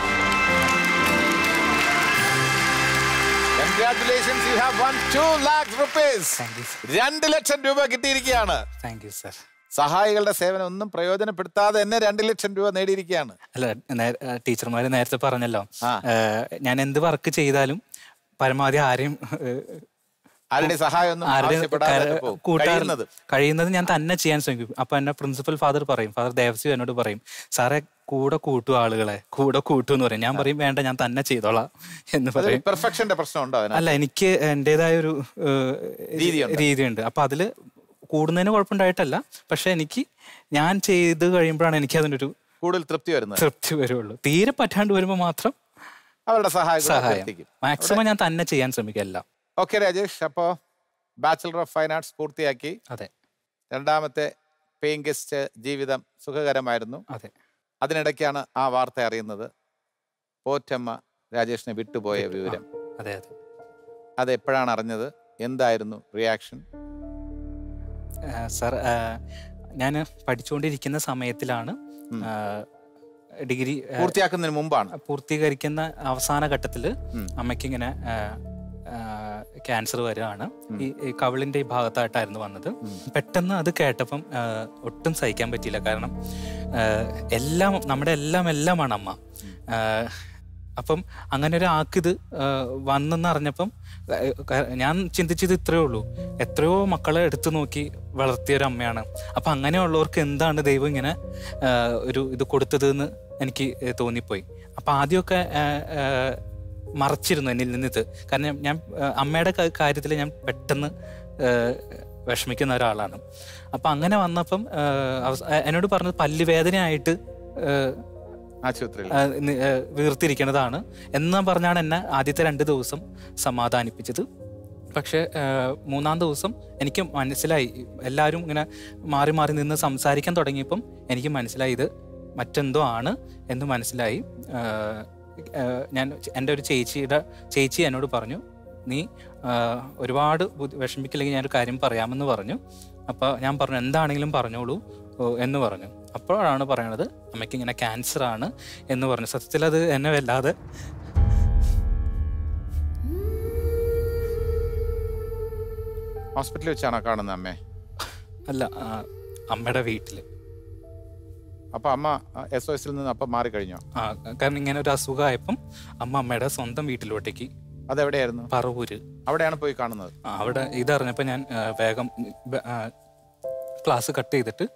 congratulations you have won two lakh rupees thank you sir രണ്ട് ലക്ഷം രൂപ കിട്ടിയിരിക്കുകയാണ് താങ്ക് യു സർ സഹായികളുടെ സേവനം ഒന്നും പ്രയോജനപ്പെടുത്താതെ തന്നെ രണ്ട് ലക്ഷം രൂപ നേടിയിരിക്കുകയാണ് അല്ല ടീച്ചർമാർ നേരത്തെ പറഞ്ഞല്ലോ ആ. ഏഹ്, ഞാൻ എന്ത് വർക്ക് ചെയ്താലും പരമാവധി ആരെയും ഏഹ്, ആരുടെ സഹായം ഒന്നും ആരുടെ ആവശ്യപ്പെടാതെ കര- പോകും. കൂട്ടാർ- കഴിയുന്നത് കഴിയുന്നത് ഞാൻ തന്നെ ചെയ്യാൻ ശ്രമിക്കും അപ്പൊ എന്നെ പ്രിൻസിപ്പൽ ഫാദർ പറയും ഫാദർ ദേവസ്വം എന്നോട് പറയും സാറേ കൂടെ കൂട്ടു ആളുകളെ കൂടെ കൂട്ടു എന്ന് പറയും ഞാൻ പറയും വേണ്ട ഞാൻ തന്നെ ചെയ്തോളാം എന്ന് പറയും പെർഫെക്ഷന്റെ പ്രശ്നം ഉണ്ടോ അതിനകത്ത് അല്ല എനിക്ക് എന്റേതായ ഒരു ഏഹ്, രീതിയുണ്ട്. രീതിയുണ്ട് അപ്പൊ അതില് കൂടുന്നതിന് കുഴപ്പമുണ്ടായിട്ടല്ല പക്ഷെ എനിക്ക് ഞാൻ ചെയ്ത് കഴിയുമ്പോഴാണ് എനിക്ക് അതിനൊരു കൂടുതൽ തൃപ്തി വരുന്നത് തൃപ്തി വരുള്ളൂ തീരെ പറ്റാണ്ട് വരുമ്പോൾ മാത്രം അവരുടെ സഹായം സഹായം എത്തിക്കും മാക്സിമം ഞാൻ തന്നെ ചെയ്യാൻ ശ്രമിക്കുക എല്ലാം ഓക്കെ രാജേഷ് അപ്പോ ബാച്ചിലർ ഓഫ് ഫൈൻ ആർട്സ് പൂർത്തിയാക്കി അതെ രണ്ടാമത്തെ പേയിങ് ഗസ്റ്റ് ജീവിതം സുഖകരമായിരുന്നു അതെ അതിനിടയ്ക്കാണ് ആ വാർത്ത അറിയുന്നത് പോറ്റമ്മ രാജേഷിനെ വിട്ടുപോയ വിവരം അതെ അതെ അത് എപ്പോഴാണ് അറിഞ്ഞത് എന്തായിരുന്നു റിയാക്ഷൻ സാർ ഞാൻ പഠിച്ചുകൊണ്ടിരിക്കുന്ന സമയത്തിലാണ് ഉം. ഡിഗ്രി പൂർത്തിയാക്കുന്നതിന് മുമ്പാണ് പൂർത്തീകരിക്കുന്ന അവസാന ഘട്ടത്തിൽ ഉം. അമ്മയ്ക്ക് ഇങ്ങനെ ക്യാൻസർ വരികയാണ് ഈ ഈ കവിളിന്റെ ഈ ഭാഗത്തായിട്ടായിരുന്നു വന്നത് പെട്ടെന്ന് അത് കേട്ടപ്പം ആ, ഒട്ടും സഹിക്കാൻ പറ്റിയില്ല കാരണം ആ, എല്ലാം നമ്മുടെ എല്ലാം എല്ലാമാണ് അമ്മ ആ, അപ്പം അങ്ങനെ ഒരു ആക്കിത് വന്നെന്ന് അറിഞ്ഞപ്പം ആ, ക- ഞാൻ ചിന്തിച്ചത് ഇത്രയേ ഉള്ളൂ എത്രയോ മക്കളെ എടുത്തു നോക്കി വളർത്തിയ ഒരു അമ്മയാണ് അപ്പം അങ്ങനെയുള്ളവർക്ക് എന്താണ് ദൈവം ഇങ്ങനെ ആ, ഒരു ഇത് കൊടുത്തതെന്ന് എനിക്ക് ഏ, തോന്നിപ്പോയി അപ്പം ആദ്യമൊക്കെ ആ, ആ, മറച്ചിരുന്നു എന്നിൽ നിന്നിത് കാരണം ഞാൻ ആ, അമ്മയുടെ കാര്യത്തിൽ ഞാൻ പെട്ടെന്ന് ആ, വിഷമിക്കുന്ന ഒരാളാണ് അപ്പം അങ്ങനെ വന്നപ്പം ആ, അവസ- ആ, എന്നോട് പറഞ്ഞത് പല്ലുവേദനയായിട്ട് ആ, ആശുപത്രിയിൽ ആ, നി- ആ, വീർത്തിരിക്കുന്നതാണ് എന്ന് പറഞ്ഞാണ് എന്നെ ആദ്യത്തെ രണ്ട് ദിവസം സമാധാനിപ്പിച്ചത് പക്ഷേ ആ, മൂന്നാം ദിവസം എനിക്ക് മനസ്സിലായി എല്ലാവരും ഇങ്ങനെ മാറി മാറി നിന്ന് സംസാരിക്കാൻ തുടങ്ങിയപ്പം എനിക്ക് മനസ്സിലായി ഇത് മറ്റെന്തോ ആണ് എന്ന് മനസ്സിലായി ആ, ആ, ഞാൻ എൻ്റെ ഒരു ചേച്ചിയുടെ ചേച്ചി എന്നോട് പറഞ്ഞു നീ ആ, ഒരുപാട് ബുദ്ധി- വിഷമിക്കില്ലെങ്കിൽ ഞാനൊരു കാര്യം പറയാമെന്ന് പറഞ്ഞു അപ്പോൾ ഞാൻ പറഞ്ഞു എന്താണെങ്കിലും പറഞ്ഞോളൂ ഓ, എന്ന് പറഞ്ഞു അപ്പോഴാണ് പറയണത് അമ്മയ്ക്ക് ഇങ്ങനെ ക്യാൻസർ ആണ് എന്ന് പറഞ്ഞു സത്യത്തിൽ അത് എന്നെ വല്ലാതെ ഹോസ്പിറ്റലിൽ വെച്ചാണോ കാണുന്നത് അമ്മേ അല്ല ആ, അമ്മയുടെ വീട്ടിൽ അപ്പൊ അമ്മ എസ് ഒ എസിൽ നിന്ന് അപ്പം മാറിക്കഴിഞ്ഞോ ആ കാരണം ഇങ്ങനെ ഒരു അസുഖമായപ്പം അമ്മ അമ്മയുടെ സ്വന്തം വീട്ടിലോട്ടേക്ക് അതെവിടെയായിരുന്നു പറവൂര് അവിടെയാണ് പോയി കാണുന്നത് ആ, അവിടെ ഇതറിഞ്ഞപ്പോൾ ഞാൻ ആ, വേഗം ക്ലാസ് കട്ട് ചെയ്തിട്ട്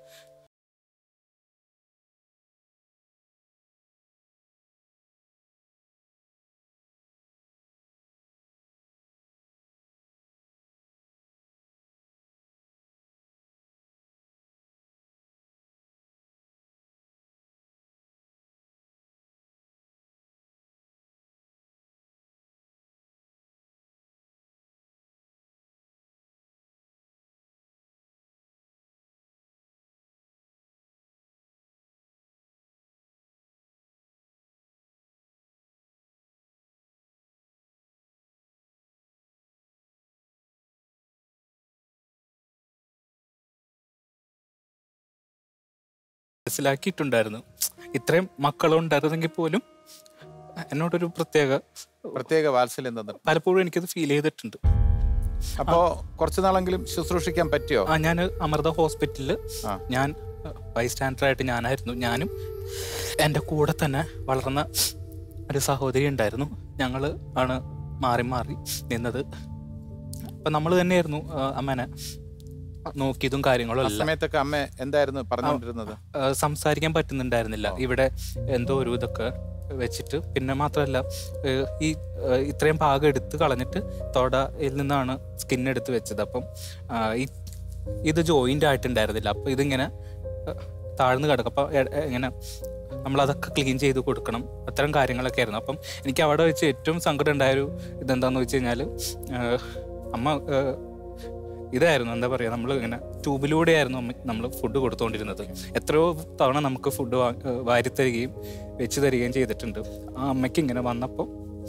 മനസ്സിലാക്കിയിട്ടുണ്ടായിരുന്നു ഇത്രയും മക്കളുണ്ടായിരുന്നെങ്കിൽ പോലും എന്നോടൊരു പ്രത്യേക പ്രത്യേക വാത്സല്യം തന്നിട്ട് പലപ്പോഴും എനിക്കത് ഫീൽ ചെയ്തിട്ടുണ്ട് അപ്പോ കുറച്ചു നാളെങ്കിലും ശുശ്രൂഷിക്കാൻ പറ്റിയോ ആ ഞാൻ അമൃത ഹോസ്പിറ്റലിൽ ആ. ഞാൻ ബൈസ്റ്റാൻഡറായിട്ട് ഞാനായിരുന്നു ഞാനും എൻ്റെ കൂടെ തന്നെ വളർന്ന ഒരു സഹോദരി ഉണ്ടായിരുന്നു ഞങ്ങൾ ആണ് മാറി മാറി നിന്നത് അപ്പം നമ്മൾ തന്നെയായിരുന്നു ആ, അമ്മേനെ നോക്കിയതും കാര്യങ്ങളും ആ എല്ലാം സമയത്തൊക്കെ അമ്മ എന്തായിരുന്നു പറഞ്ഞുകൊണ്ടിരുന്നത് ആ, സംസാരിക്കാൻ പറ്റുന്നുണ്ടായിരുന്നില്ല ഇവിടെ എന്തോ ഒരു ഇതൊക്കെ വെച്ചിട്ട് പിന്നെ മാത്രമല്ല ഏഹ്, ഈ ഏഹ്, ഇത്രയും ഭാഗം എടുത്ത് കളഞ്ഞിട്ട് തൊടയിൽ നിന്നാണ് സ്കിൻ എടുത്ത് വെച്ചത് അപ്പം ആ, ഈ ഇത് ജോയിന്റ് ആയിട്ടുണ്ടായിരുന്നില്ല അപ്പൊ ഇതിങ്ങനെ ഏഹ്, താഴ്ന്നു കിടക്കും അപ്പൊ എ- എ- ഇങ്ങനെ നമ്മളതൊക്കെ ക്ലീൻ ചെയ്ത് കൊടുക്കണം അത്തരം കാര്യങ്ങളൊക്കെ ആയിരുന്നു അപ്പം എനിക്ക് അവിടെ വെച്ച് ഏറ്റവും സങ്കടം ഉണ്ടായൊരു ഇതെന്താന്ന് വെച്ച് കഴിഞ്ഞാൽ അമ്മ ഏഹ്, ഇതായിരുന്നു എന്താ പറയുക നമ്മൾ ഇങ്ങനെ ട്യൂബിലൂടെയായിരുന്നു നമ്മൾ ഫുഡ് കൊടുത്തുകൊണ്ടിരുന്നത് എത്രയോ തവണ നമുക്ക് ഫുഡ് വാരിത്തരികയും വെച്ച് തരികയും ചെയ്തിട്ടുണ്ട് ആ അമ്മയ്ക്ക് ഇങ്ങനെ വന്നപ്പോൾ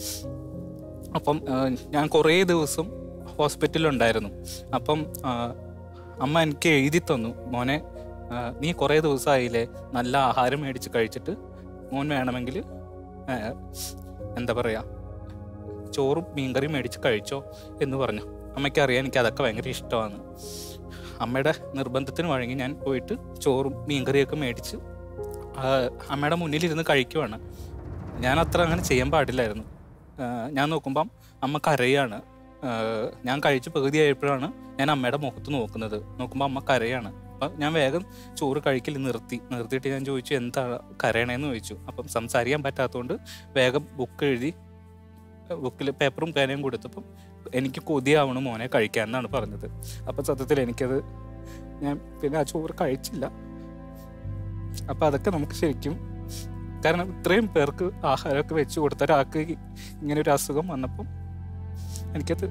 അപ്പം ആ, ഞാൻ കുറേ ദിവസം ഹോസ്പിറ്റലിലുണ്ടായിരുന്നു അപ്പം ആ, അമ്മ എനിക്ക് എഴുതി തന്നു മോനെ ആ, നീ കുറേ ദിവസമായില്ലേ നല്ല ആഹാരം മേടിച്ച് കഴിച്ചിട്ട് മോൻ വേണമെങ്കിൽ ആ, എന്താ പറയുക ചോറും മീൻകറിയും മേടിച്ച് കഴിച്ചോ എന്ന് പറഞ്ഞു അമ്മയ്ക്ക് അറിയാം എനിക്ക് അതൊക്കെ ഭയങ്കര ഇഷ്ടമാണ് അമ്മയുടെ നിർബന്ധത്തിന് വഴങ്ങി ഞാൻ പോയിട്ട് ചോറും മീൻകറിയൊക്കെ മേടിച്ച് ആ, അമ്മയുടെ മുന്നിലിരുന്ന് കഴിക്കുവാണ് ഞാൻ അത്ര അങ്ങനെ ചെയ്യാൻ പാടില്ലായിരുന്നു ആ, ഞാൻ നോക്കുമ്പം അമ്മ കരയാണ് ആ, ഞാൻ കഴിച്ച് പകുതി ആയപ്പോഴാണ് ഞാൻ അമ്മയുടെ മുഖത്ത് നോക്കുന്നത് നോക്കുമ്പോൾ അമ്മ കരയാണ് അപ്പം ഞാൻ വേഗം ചോറ് കഴിക്കൽ നിർത്തി നിർത്തിയിട്ട് ഞാൻ ചോദിച്ചു എന്താ കരയണേന്ന് ചോദിച്ചു അപ്പം സംസാരിക്കാൻ പറ്റാത്തതുകൊണ്ട് വേഗം ബുക്ക് എഴുതി ബുക്കിൽ പേപ്പറും പേനയും കൊടുത്തപ്പം എനിക്ക് കൊതിയാവണം മോനെ കഴിക്കാൻ എന്നാണ് പറഞ്ഞത് അപ്പം സത്യത്തിൽ എനിക്കത് ഞാൻ പിന്നെ ആ ചോറ് കഴിച്ചില്ല അപ്പം അതൊക്കെ നമുക്ക് ശരിക്കും കാരണം ഇത്രയും പേർക്ക് ആഹാരമൊക്കെ വെച്ച് കൊടുത്ത ഒരാൾക്ക് ഇങ്ങനെ ഒരു അസുഖം വന്നപ്പം എനിക്കത്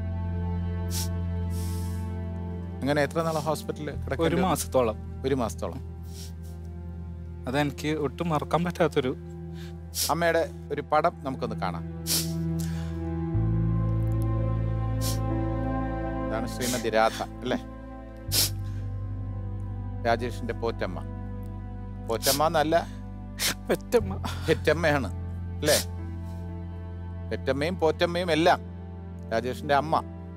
അങ്ങനെ എത്ര നാളെ ഹോസ്പിറ്റലിൽ ഒരു കിടക്കേണ്ടി വന്നു? മാസത്തോളം ഒരു മാസത്തോളം അതെനിക്ക് ഒട്ടും മറക്കാൻ പറ്റാത്തൊരു അമ്മയുടെ ഒരു പടം നമുക്കൊന്ന് കാണാം ഇതാണ് ശ്രീമതി രാധ അല്ലേ രാജേഷിന്റെ പോറ്റമ്മ പോറ്റമ്മ എന്നല്ല പെറ്റമ്മ പെറ്റമ്മയാണ് അല്ലേ പെറ്റമ്മയും പോറ്റമ്മയും എല്ലാം രാജേഷിന്റെ അമ്മ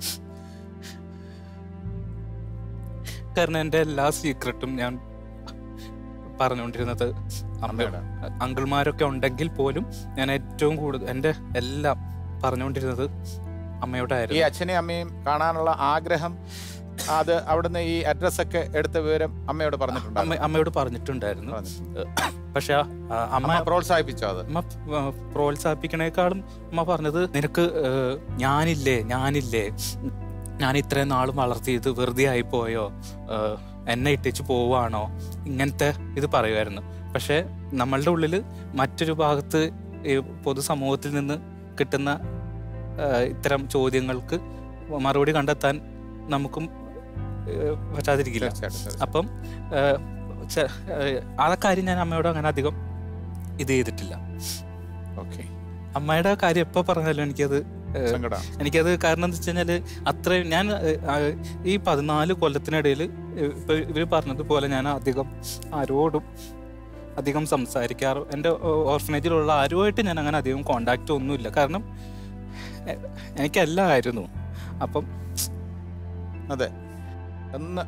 കാരണം എൻ്റെ എല്ലാ സീക്രട്ടും ഞാൻ പറഞ്ഞുകൊണ്ടിരുന്നത് അമ്മയുടെ അങ്കിൾമാരൊക്കെ ഉണ്ടെങ്കിൽ പോലും ഞാൻ ഏറ്റവും കൂടുതൽ എൻ്റെ എല്ലാം പറഞ്ഞുകൊണ്ടിരുന്നത് ഈ അമ്മയോടായിരുന്നു അച്ഛനെയും അമ്മയും കാണാനുള്ള ആഗ്രഹം അത് അവിടുന്ന് ഈ അഡ്രസ് ഒക്കെ എടുത്ത വിവരം അമ്മയോട് പറഞ്ഞിട്ടുണ്ടായിരുന്നു അമ്മ അമ്മയോട് പറഞ്ഞിട്ടുണ്ടായിരുന്നു പക്ഷെ ആ, അമ്മ അമ്മ പ്രോത്സാഹിപ്പിച്ചോ അത് അമ്മ ആ, പ്രോത്സാഹിപ്പിക്കണേക്കാളും അമ്മ പറഞ്ഞത് നിനക്ക് ഏ, ഞാനില്ലേ ഞാനില്ലേ ഞാൻ ഇത്രയും നാളും വളർത്തിയത് വെറുതെ ആയിപ്പോയോ ഏ, എന്നെ ഇട്ടിച്ച് പോവാണോ ഇങ്ങനത്തെ ഇത് പറയുമായിരുന്നു പക്ഷെ നമ്മളുടെ ഉള്ളിൽ മറ്റൊരു ഭാഗത്ത് ഈ പൊതുസമൂഹത്തിൽ നിന്ന് കിട്ടുന്ന ഏ, ഇത്തരം ചോദ്യങ്ങൾക്ക് മറുപടി കണ്ടെത്താൻ നമുക്കും ഏ, പറ്റാതിരിക്കില്ല തീർച്ചയായിട്ടും തീർച്ചയായിട്ടും. അപ്പം ഏഹ്, ചെ- ഏഹ്, ആ കാര്യം ഞാൻ അമ്മയോട് അങ്ങനെ അധികം ഇത് ചെയ്തിട്ടില്ല ഓക്കെ അമ്മയുടെ കാര്യം എപ്പോൾ പറഞ്ഞാലും എനിക്കത് ഏഹ്, സങ്കടമാണ് എനിക്കത് കാരണം എന്താ വെച്ച് കഴിഞ്ഞാൽ അത്രയും ഞാൻ ഏഹ്, ആ, ഈ പതിനാല് കൊല്ലത്തിനിടയിൽ ഇപ്പൊ ഇവർ പറഞ്ഞതുപോലെ ഞാൻ അധികം ആരോടും അധികം സംസാരിക്കാറ് എൻ്റെ ഓർഫനേജിലുള്ള ആരുമായിട്ട് ഞാൻ അങ്ങനെ അധികം കോണ്ടാക്റ്റ് ഒന്നുമില്ല കാരണം എ- എനിക്കെല്ലാം ആയിരുന്നു അപ്പം അതെ ഒന്ന്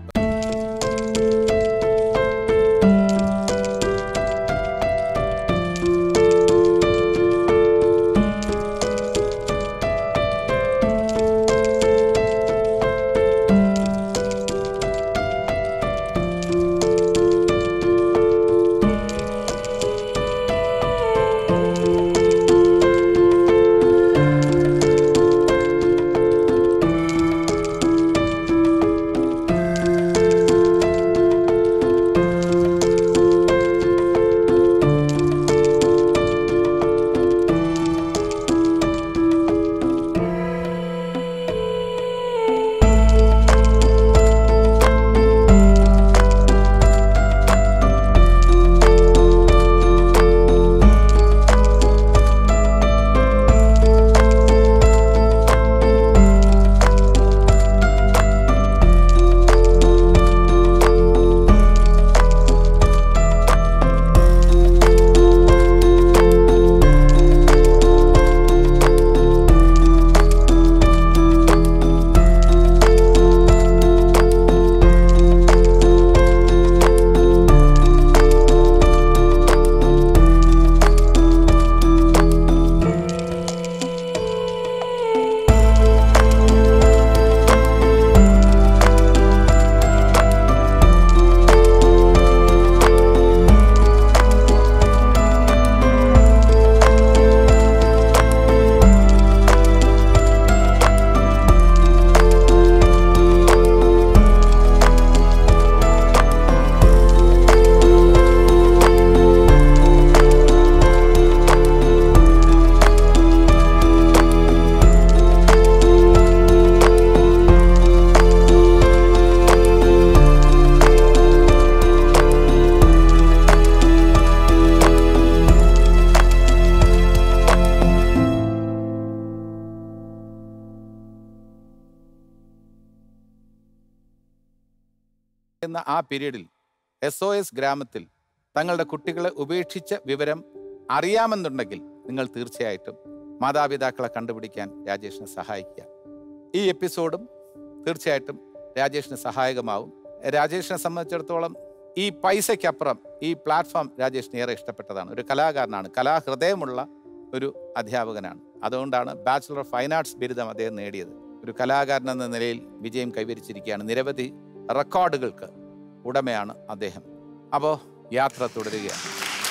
നടക്കുന്ന ആ പീരീഡിൽ എസ് ഒ എസ് ഗ്രാമത്തിൽ തങ്ങളുടെ കുട്ടികളെ ഉപേക്ഷിച്ച വിവരം അറിയാമെന്നുണ്ടെങ്കിൽ നിങ്ങൾ തീർച്ചയായിട്ടും മാതാപിതാക്കളെ കണ്ടുപിടിക്കാൻ രാജേഷിനെ സഹായിക്കുക ഈ എപ്പിസോഡും തീർച്ചയായിട്ടും രാജേഷിന് സഹായകമാവും രാജേഷിനെ സംബന്ധിച്ചിടത്തോളം ഈ പൈസയ്ക്കപ്പുറം ഈ പ്ലാറ്റ്ഫോം രാജേഷിന് ഏറെ ഇഷ്ടപ്പെട്ടതാണ് ഒരു കലാകാരനാണ് കലാഹൃദയമുള്ള ഒരു അധ്യാപകനാണ് അതുകൊണ്ടാണ് ബാച്ചിലർ ഓഫ് ഫൈൻ ആർട്സ് ബിരുദം അദ്ദേഹം നേടിയത് ഒരു കലാകാരൻ എന്ന നിലയിൽ വിജയം കൈവരിച്ചിരിക്കുകയാണ് നിരവധി റെക്കോർഡുകൾക്ക് ഉടമയാണ് അദ്ദേഹം അപ്പോൾ യാത്ര തുടരുകയാണ്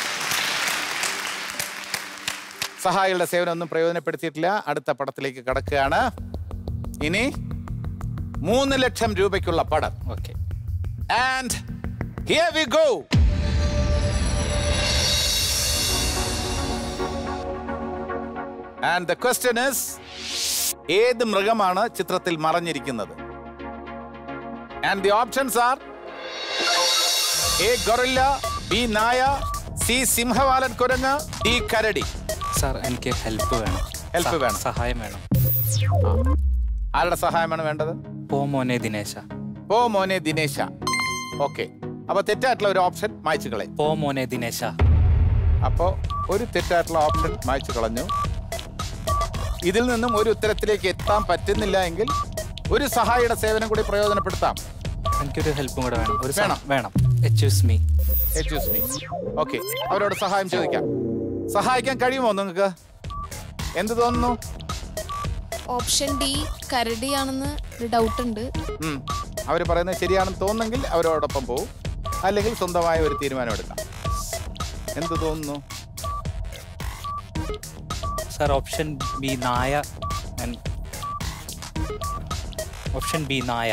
സഹായികളുടെ സേവനം ഒന്നും പ്രയോജനപ്പെടുത്തിയിട്ടില്ല അടുത്ത പടത്തിലേക്ക് കടക്കുകയാണ് ഇനി മൂന്ന് ലക്ഷം രൂപയ്ക്കുള്ള പടം okay and here we go and the question is ഏത് മൃഗമാണ് ചിത്രത്തിൽ മറഞ്ഞിരിക്കുന്നത് and the options are A gorilla B നായ സി സിംഹവാലൻ കുരങ്ങ് ഡി കരടി സാർ എനിക്ക് ഹെൽപ്പ് വേണം Help സഹ- വേണം. സഹായം വേണം ആരുടെ സഹായമാണ് വേണ്ടത് പോ മോനെ ദിനേശ ഓ മോനെ ദിനേശ ഓക്കെ അപ്പൊ തെറ്റായിട്ടുള്ള ഒരു ഓപ്ഷൻ മായ്ച്ചു കളയും പോ മോനെ ദിനേശ അപ്പോ ഒരു തെറ്റായിട്ടുള്ള ഓപ്ഷൻ മായ്ച്ചു കളഞ്ഞു ഇതിൽ നിന്നും ഒരു ഉത്തരത്തിലേക്ക് എത്താൻ പറ്റുന്നില്ല എങ്കിൽ ഒരു സഹായിയുടെ സേവനം കൂടി പ്രയോജനപ്പെടുത്താം എനിക്കൊരു ഹെൽപ്പും കൂടെ വേണം ഒരു വേണം. സഹ- വേണം excuse me excuse me okay അവരോട് സഹായം ചോദിക്കാം സഹായിക്കാൻ കഴിയുമോ നിങ്ങൾക്ക് എന്ത് തോന്നുന്നു ഓപ്ഷൻ ഡി കരടിയാണെന്ന് ഒരു ഡൗട്ട് ഉണ്ട് ഉം. അവര് പറയുന്നത് ശരിയാണെന്ന് തോന്നുന്നെങ്കിൽ അവരോടൊപ്പം പോകും അല്ലെങ്കിൽ സ്വന്തമായ ഒരു തീരുമാനം എടുക്കാം എന്ത് തോന്നുന്നു സാർ ഓപ്ഷൻ ബി നായ ഓപ്ഷൻ ബി നായ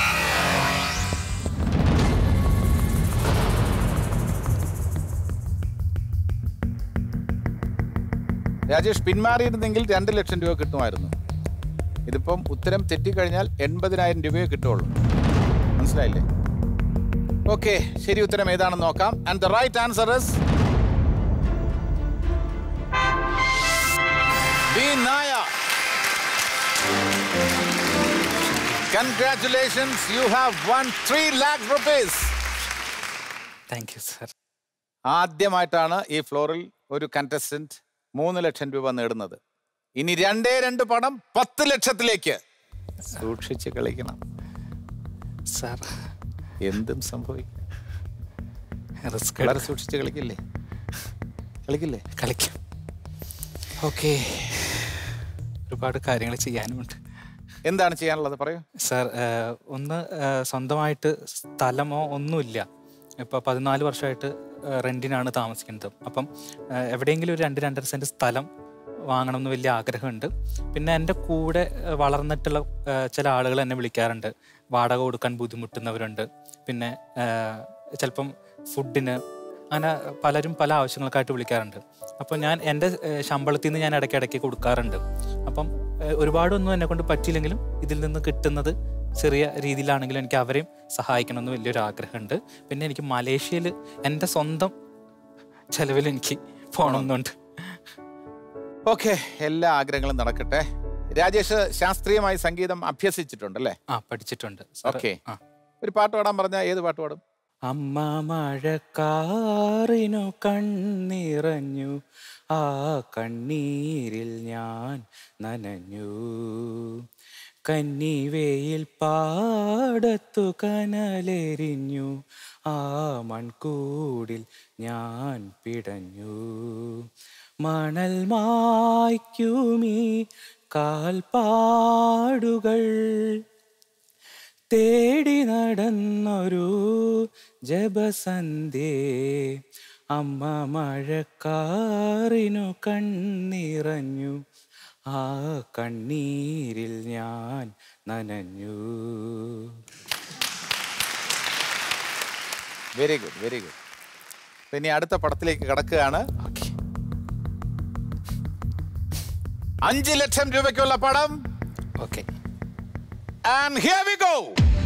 രാജേഷ് പിന്മാറിയിരുന്നെങ്കിൽ രണ്ട് ലക്ഷം രൂപ കിട്ടുമായിരുന്നു ഇതിപ്പം ഉത്തരം തെറ്റിക്കഴിഞ്ഞാൽ എൺപതിനായിരം രൂപയെ കിട്ടുള്ളൂ മനസ്സിലായില്ലേ ഓക്കെ ശരി ഉത്തരം ഏതാണെന്ന് നോക്കാം and the right answer is B നായ congratulations you have won three lakh rupees thank you sir ആദ്യമായിട്ടാണ് ഈ ഫ്ലോറിൽ ഒരു കണ്ടസ്റ്റന്റ് മൂന്ന് ലക്ഷം രൂപ നേടുന്നത് ഇനി രണ്ടേ രണ്ട് പണം പത്ത് ലക്ഷത്തിലേക്ക് സൂക്ഷിച്ച് കളിക്കണം സാർ എന്തും സംഭവിക്കും റിസ്ക് വളരെ സൂക്ഷിച്ച് കളിക്കില്ലേ കളിക്കില്ലേ കളിക്കാം ഓക്കെ ഒരുപാട് കാര്യങ്ങൾ ചെയ്യാനുമുണ്ട് എന്താണ് ചെയ്യാനുള്ളത് പറയൂ സാർ ഏഹ്, ഒന്ന് ഏഹ്, സ്വന്തമായിട്ട് സ്ഥലമോ ഒന്നുമില്ല ഇപ്പോൾ പതിനാല് വർഷമായിട്ട് ഏഹ്, റെന്റിനാണ് താമസിക്കുന്നത് അപ്പം ഏഹ്, എവിടെയെങ്കിലും ഒരു രണ്ട് രണ്ടര സെന്റ് സ്ഥലം വാങ്ങണം എന്ന് വലിയ ആഗ്രഹമുണ്ട് പിന്നെ എൻ്റെ കൂടെ ഏഹ്, വളർന്നിട്ടുള്ള ഏഹ്, ചില ആളുകൾ എന്നെ വിളിക്കാറുണ്ട് വാടക കൊടുക്കാൻ ബുദ്ധിമുട്ടുന്നവരുണ്ട് പിന്നെ ഏഹ്, ചിലപ്പം ഫുഡിന് അങ്ങനെ പലരും പല ആവശ്യങ്ങൾക്കായിട്ട് വിളിക്കാറുണ്ട് അപ്പോൾ ഞാൻ എൻ്റെ ഏഹ്, ശമ്പളത്തിൽ നിന്ന് ഞാൻ ഇടയ്ക്കിടയ്ക്ക് കൊടുക്കാറുണ്ട് അപ്പം ഏഹ്, ഒരുപാടൊന്നും എന്നെ കൊണ്ട് പറ്റിയില്ലെങ്കിലും ഇതിൽ നിന്ന് കിട്ടുന്നത് ചെറിയ രീതിയിലാണെങ്കിലും എനിക്ക് അവരെയും സഹായിക്കണമെന്ന് വലിയൊരു ആഗ്രഹമുണ്ട് പിന്നെ എനിക്ക് മലേഷ്യയിൽ എൻ്റെ സ്വന്തം ചെലവിൽ എനിക്ക് പോകണമെന്നുണ്ട് ഓക്കെ എല്ലാ ആഗ്രഹങ്ങളും നടക്കട്ടെ രാജേഷ് ശാസ്ത്രീയമായി സംഗീതം അഭ്യസിച്ചിട്ടുണ്ടല്ലേ ആ പഠിച്ചിട്ടുണ്ട് സാർ ഓക്കെ ആ ഒരു പാട്ട് പാടാൻ പറഞ്ഞാൽ ഏത് പാട്ട് പാടും അമ്മ മഴക്കാറിനു കണ്ണിറഞ്ഞു ആ കണ്ണീരിൽ ഞാൻ നനഞ്ഞു കന്നിവേയിൽ പാടത്തു കനലെരിഞ്ഞു ആ മൺകൂടിൽ ഞാൻ പിടഞ്ഞു മണൽ മായ്ക്കുമീ കാൽപ്പാടുകൾ തേടി നടന്നൊരു ജപസന്ധ്യേ അമ്മ മഴക്കാറിനു കണ്ണിറഞ്ഞു ആ കണ്ണീരിൽ ഞാൻ നനഞ്ഞു വെരി ഗുഡ് വെരി ഗുഡ് ഇനി അടുത്ത പടത്തിലേക്ക് കടക്കുകയാണ് ഓക്കെ അഞ്ച് ലക്ഷം രൂപയ്ക്കുള്ള പടം okay and here we go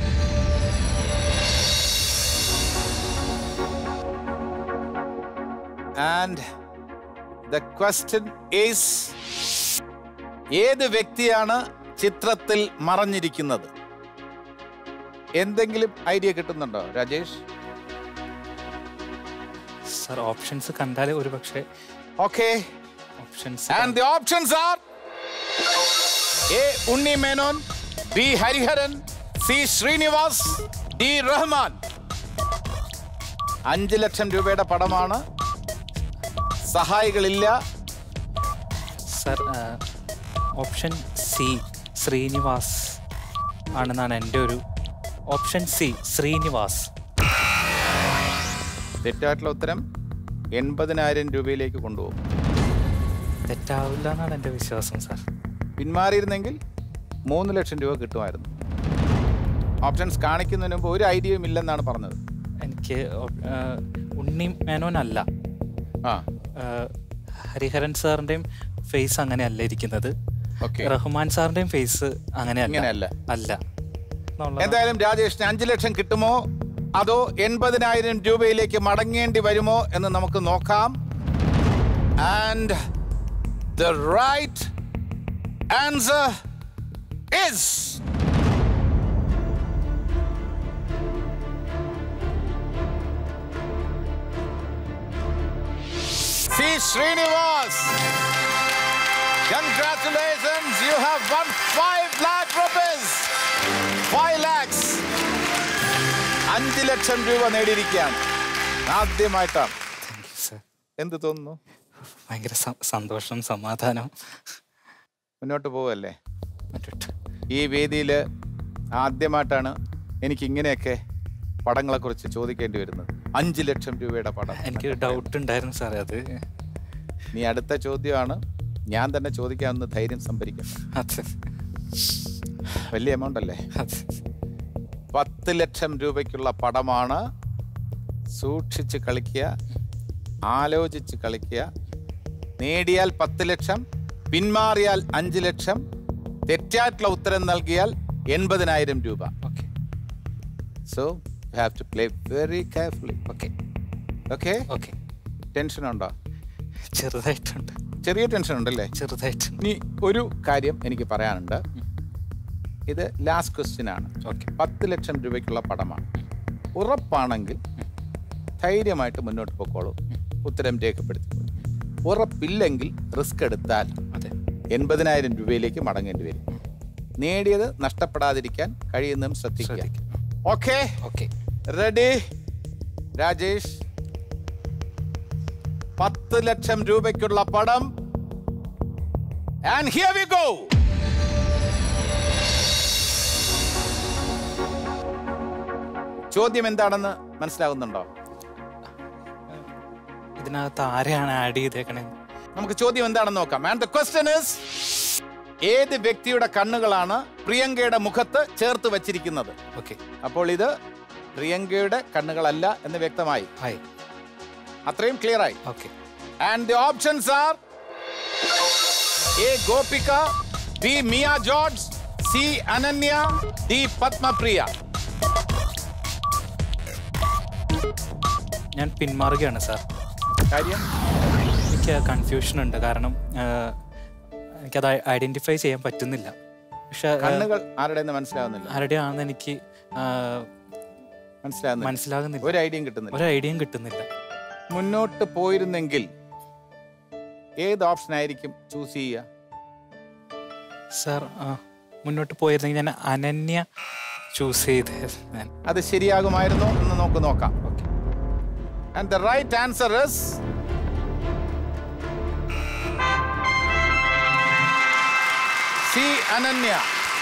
and the question is ഏത് വ്യക്തിയാണ് ചിത്രത്തിൽ മറഞ്ഞിരിക്കുന്നത് എന്തെങ്കിലും ഐഡിയ കിട്ടുന്നുണ്ടോ രാജേഷ് സർ ഓപ്ഷൻസ് കണ്ടാൽ ഒരു പക്ഷേ okay options and the options are A Unni Menon B Hariharan C Srinivas D Rahman അഞ്ച് ലക്ഷം രൂപയുടെ പടമാണ് സഹായികളില്ല സർ ഓപ്ഷൻ സി ശ്രീനിവാസ് ആണെന്നാണ് എൻ്റെ ഒരു ഓപ്ഷൻ സി ശ്രീനിവാസ് തെറ്റായിട്ടുള്ള ഉത്തരം എൺപതിനായിരം രൂപയിലേക്ക് കൊണ്ടുപോകും തെറ്റാവില്ല എന്നാണ് എൻ്റെ വിശ്വാസം സാർ പിന്മാറിയിരുന്നെങ്കിൽ മൂന്ന് ലക്ഷം രൂപ കിട്ടുമായിരുന്നു ഓപ്ഷൻസ് കാണിക്കുന്നതിന് മുമ്പ് ഒരു ഐഡിയയും ഇല്ലെന്നാണ് പറഞ്ഞത് എനിക്ക് ഓപ്- ആ, ഉണ്ണി മേനോനല്ല ആ ആ, ഹരിഹരൻ സാറിൻ്റെയും ഫേസ് അങ്ങനെയല്ല ഇരിക്കുന്നത് ഓക്കെ റഹ്മാൻ സാറിൻ്റെയും ഫേസ് അങ്ങനെയല്ല ഇങ്ങനെയല്ല അല്ല എന്നുള്ളതാണ്. എന്തായാലും രാജേഷിന് അഞ്ചു ലക്ഷം കിട്ടുമോ അതോ എൺപതിനായിരം രൂപയിലേക്ക് മടങ്ങേണ്ടി വരുമോ എന്ന് നമുക്ക് നോക്കാം and the right answer is C Srinivas Congratulations, you have won 5 lakh rupees. 5 lakhs. അഞ്ച് ലക്ഷം രൂപ നേടിയിരിക്കുകയാണ് ആദ്യമായിട്ടാണ് Thank you, sir. എന്ത് തോന്നുന്നു ഭയങ്കര സ- സന്തോഷം സമാധാനം മുന്നോട്ട് പോവല്ലേ മറ്റു ഈ വേദിയിൽ ആദ്യമായിട്ടാണ് എനിക്ക് ഇങ്ങനെയൊക്കെ പടങ്ങളെക്കുറിച്ച് ചോദിക്കേണ്ടി വരുന്നത് അഞ്ച് ലക്ഷം രൂപയുടെ പടം എനിക്ക് ഡൗട്ട് ഉണ്ടായിരുന്നു സാറേ അത് നീ അടുത്ത ചോദ്യമാണ് ഞാൻ തന്നെ ചോദിക്കാമെന്ന് ധൈര്യം സംഭരിക്കണം അത് വലിയ എമൗണ്ട് അല്ലേ അത് പത്ത് ലക്ഷം രൂപയ്ക്കുള്ള പടമാണ് സൂക്ഷിച്ച് കളിക്കുക ആലോചിച്ച് കളിക്കുക നേടിയാൽ പത്ത് ലക്ഷം പിന്മാറിയാൽ അഞ്ച് ലക്ഷം തെറ്റായിട്ടുള്ള ഉത്തരം നൽകിയാൽ എൺപതിനായിരം രൂപ okay so you have to play very carefully okay okay okay tension ഉണ്ടോ ചെറുതായിട്ടുണ്ട് ചെറിയ ടെൻഷൻ ഉണ്ടല്ലേ ചെറുതായിട്ടുണ്ട് ഇനി ഒരു കാര്യം എനിക്ക് പറയാനുണ്ട് ഇത് ലാസ്റ്റ് ക്വസ്റ്റ്യൻ ആണ് ഓക്കെ പത്ത് ലക്ഷം രൂപയ്ക്കുള്ള പടമാണ് ഉറപ്പാണെങ്കിൽ ധൈര്യമായിട്ട് മുന്നോട്ട് പോയിക്കോളൂ ഉത്തരം രേഖപ്പെടുത്തിക്കോളൂ ഉറപ്പില്ലെങ്കിൽ റിസ്ക് എടുത്താൽ അതെ എൺപതിനായിരം രൂപയിലേക്ക് മടങ്ങേണ്ടി വരും നേടിയത് നഷ്ടപ്പെടാതിരിക്കാൻ കഴിയുന്നതും ശ്രദ്ധിക്കുക ശ്രദ്ധിക്കാം. ഓക്കെ ഓക്കെ റെഡി രാജേഷ് പത്ത് ലക്ഷം രൂപയ്ക്കുള്ള പടം ആൻഡ് ഹിയർ വി ഗോ ചോദ്യം എന്താണെന്ന് മനസ്സിലാകുന്നുണ്ടോ ഇതിനകത്ത് ആരെയാണ് ആഡ് ചെയ്തേക്കണേ നമുക്ക് ചോദ്യം എന്താണെന്ന് നോക്കാം ആൻഡ് ദ ക്വസ്റ്റ്യൻ ഇസ് ഏത് വ്യക്തിയുടെ കണ്ണുകളാണ് പ്രിയങ്കയുടെ മുഖത്ത് ചേർത്ത് വച്ചിരിക്കുന്നത് ഓക്കെ അപ്പോൾ ഇത് പ്രിയങ്കയുടെ കണ്ണുകളല്ല എന്ന് വ്യക്തമായി ഹായ് അത്രയും ക്ലിയർ ആയി okay And the options are A. Gopika, B. Mia George, C. Ananya, D. Padma Priya. ഞാൻ പിന്മാറുകയാണ് സാർ കാര്യം എനിക്ക് കൺഫ്യൂഷൻ ഉണ്ട് കാരണം ആ, എനിക്കത് ഐഡന്റിഫൈ ചെയ്യാൻ പറ്റുന്നില്ല പക്ഷെ ആ, കണ്ണുകൾ ആരുടെ മനസ്സിലാവുന്നില്ല ആരുടെയാണെന്ന് എനിക്ക് ആ, മനസ്സിലാവുന്നില്ല മനസ്സിലാകുന്നില്ല ഒരു ഐഡിയയും കിട്ടുന്നില്ല ഒരു ഐഡിയയും കിട്ടുന്നില്ല മുന്നോട്ട് പോയിരുന്നെങ്കിൽ ഏത് ഓപ്ഷൻ ആയിരിക്കും ചൂസ് ചെയ്യുക സാർ ആ, മുന്നോട്ട് പോയിരുന്നെങ്കിൽ ഞാൻ അനന്യ ചൂസ് ചെയ്ത് ഞാൻ അത് ശരിയാകുമായിരുന്നോ എന്ന് നമുക്ക് നോക്കാം okay and the right answer is C Ananya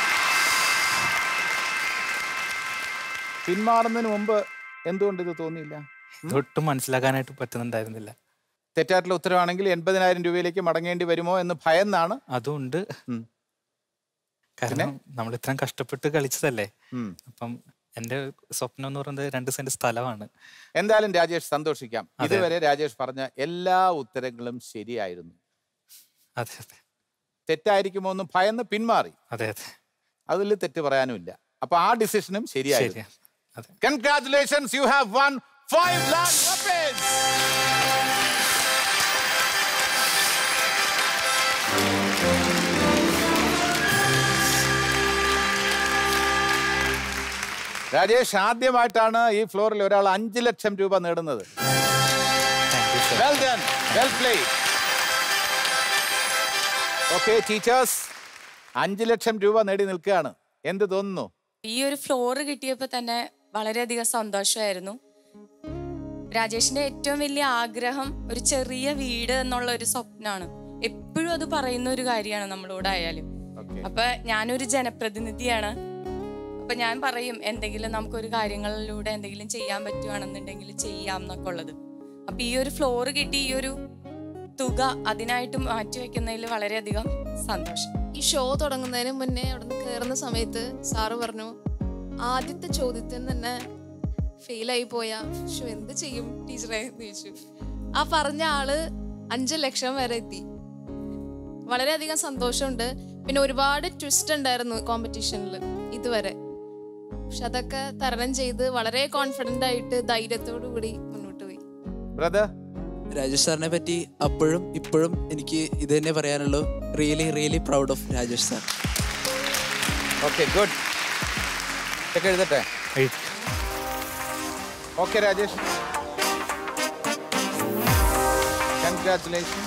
പിന്മാറുന്നതിന് മുമ്പ് എന്തുകൊണ്ട് ഇത് തോന്നിയില്ല ഇതൊട്ടും മനസ്സിലാക്കാനായിട്ട് പറ്റുന്നുണ്ടായിരുന്നില്ല തെറ്റായിട്ടുള്ള ഉത്തരവാണെങ്കിൽ എൺപതിനായിരം രൂപയിലേക്ക് മടങ്ങേണ്ടി വരുമോ എന്ന് ഭയന്നാണ് അതുകൊണ്ട് ഉം. കാരണം നമ്മൾ ഇത്രയും കഷ്ടപ്പെട്ട് കളിച്ചതല്ലേ ഉം. അപ്പം എൻ്റെ സ്വപ്നം എന്ന് പറയുന്നത് രണ്ട് സെന്റ് സ്ഥലമാണ് എന്തായാലും രാജേഷ് സന്തോഷിക്കാം അതെ. ഇതുവരെ രാജേഷ് പറഞ്ഞ എല്ലാ ഉത്തരങ്ങളും ശരിയായിരുന്നു അതെ അതെ തെറ്റായിരിക്കുമോ എന്ന് ഭയന്ന് പിന്മാറി അതെ അതെ അതിൽ തെറ്റ് പറയാനുമില്ല അപ്പൊ ആ ഡിസിഷനും ശരിയായിരുന്നു ശരിയാണ് അതെ Congratulations, you have won 5 lakh rupees. Rajesh ആദ്യമായിട്ടാണ് ഈ ഫ്ലോറിൽ ഒരാൾ അഞ്ചു ലക്ഷം രൂപ നേടുന്നത് thank you sir well done well play okay teachers അഞ്ചു ലക്ഷം രൂപ നേടി നിൽക്കുകയാണ് എന്ത് തോന്നുന്നു ഈ ഒരു ഫ്ലോർ കിട്ടിയപ്പോൾ തന്നെ വളരെയധികം സന്തോഷമായിരുന്നു രാജേഷിന്റെ ഏറ്റവും വലിയ ആഗ്രഹം ഒരു ചെറിയ വീട് എന്നുള്ള ഒരു സ്വപ്നമാണ് എപ്പോഴും അത് പറയുന്ന ഒരു കാര്യമാണ് നമ്മളോടായാലും ഓക്കെ അപ്പൊ ഞാനൊരു ജനപ്രതിനിധിയാണ് അപ്പൊ ഞാൻ പറയും എന്തെങ്കിലും നമുക്കൊരു കാര്യങ്ങളിലൂടെ എന്തെങ്കിലും ചെയ്യാൻ പറ്റുവാണെന്നുണ്ടെങ്കിൽ ചെയ്യാം എന്നൊക്കെ ഉള്ളത് അപ്പൊ ഈ ഒരു ഫ്ലോർ കിട്ടി ഈ ഒരു തുക അതിനായിട്ട് മാറ്റി വെക്കുന്നതിൽ വളരെയധികം സന്തോഷം ഈ ഷോ തുടങ്ങുന്നതിന് മുന്നേ അവിടെ നിന്ന് കയറുന്ന സമയത്ത് സാറ് പറഞ്ഞു ആദ്യത്തെ ചോദ്യത്തിന് തന്നെ ഫെയിലായി പോയാ ഷോ എന്ത് ചെയ്യും ടീച്ചറെ എന്ന് ചോദിച്ചു ആ പറഞ്ഞ ആള് അഞ്ച് ലക്ഷം വരെ എത്തി വളരെയധികം സന്തോഷമുണ്ട് പിന്നെ ഒരുപാട് ട്വിസ്റ്റ് ഉണ്ടായിരുന്നു കോമ്പറ്റീഷനിൽ ഇതുവരെ പക്ഷെ അതൊക്കെ തരണം ചെയ്ത് വളരെ കോൺഫിഡൻ്റ് ആയിട്ട് ധൈര്യത്തോടു കൂടി മുന്നോട്ട് പോയി ബ്രദർ രാജേഷ് സാറിനെ പറ്റി അപ്പോഴും ഇപ്പോഴും എനിക്ക് ഇത് തന്നെ പറയാനുള്ളൂ really really proud of Rajesh sir okay good cheque എഴുതട്ടെ okay Rajesh congratulation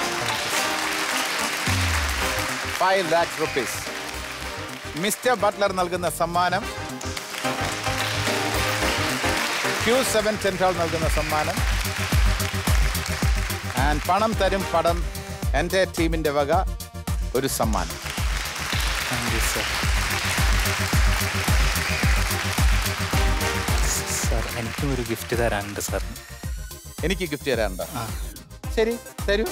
five lakh rupees mister Butler നൽകുന്ന സമ്മാനം ക്യൂ സെവൻ സെൻട്രൽ നൽകുന്ന സമ്മാനം ആൻഡ് പണം തരും പടം എൻ്റെ ടീമിൻ്റെ വക ഒരു സമ്മാനം താങ്ക് യു സർ സാർ എനിക്കും ഒരു ഗിഫ്റ്റ് തരാനുണ്ട് സാർ എനിക്ക് ഗിഫ്റ്റ് തരാനുണ്ടോ ആ ശരി തരൂ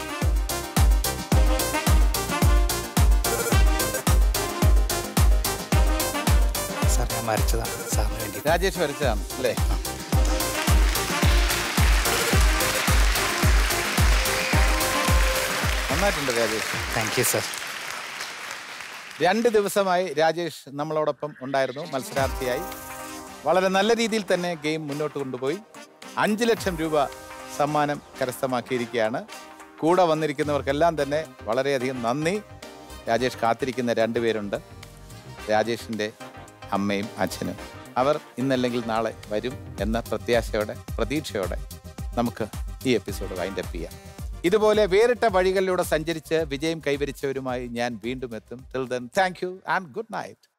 സാർ ഞാൻ വരച്ചതാണ് സാറിന് വേണ്ടി രാജേഷ് വരച്ചതാണ് അല്ലേ നന്നായിട്ടുണ്ട് രാജേഷ് താങ്ക് യു സാർ രണ്ട് ദിവസമായി രാജേഷ് നമ്മളോടൊപ്പം ഉണ്ടായിരുന്നു മത്സരാർത്ഥിയായി വളരെ നല്ല രീതിയിൽ തന്നെ ഗെയിം മുന്നോട്ട് കൊണ്ടുപോയി അഞ്ച് ലക്ഷം രൂപ സമ്മാനം കരസ്ഥമാക്കിയിരിക്കുകയാണ് കൂടെ വന്നിരിക്കുന്നവർക്കെല്ലാം തന്നെ വളരെയധികം നന്ദി രാജേഷ് കാത്തിരിക്കുന്ന രണ്ടുപേരുണ്ട് രാജേഷിൻ്റെ അമ്മയും അച്ഛനും അവർ ഇന്നല്ലെങ്കിൽ നാളെ വരും എന്ന പ്രത്യാശയോടെ പ്രതീക്ഷയോടെ നമുക്ക് ഈ എപ്പിസോഡ് വൈൻഡപ്പ് ചെയ്യാം ഇതുപോലെ വേറിട്ട വഴികളിലൂടെ സഞ്ചരിച്ച് വിജയം കൈവരിച്ചവരുമായി ഞാൻ വീണ്ടും എത്തും till then thank you and good night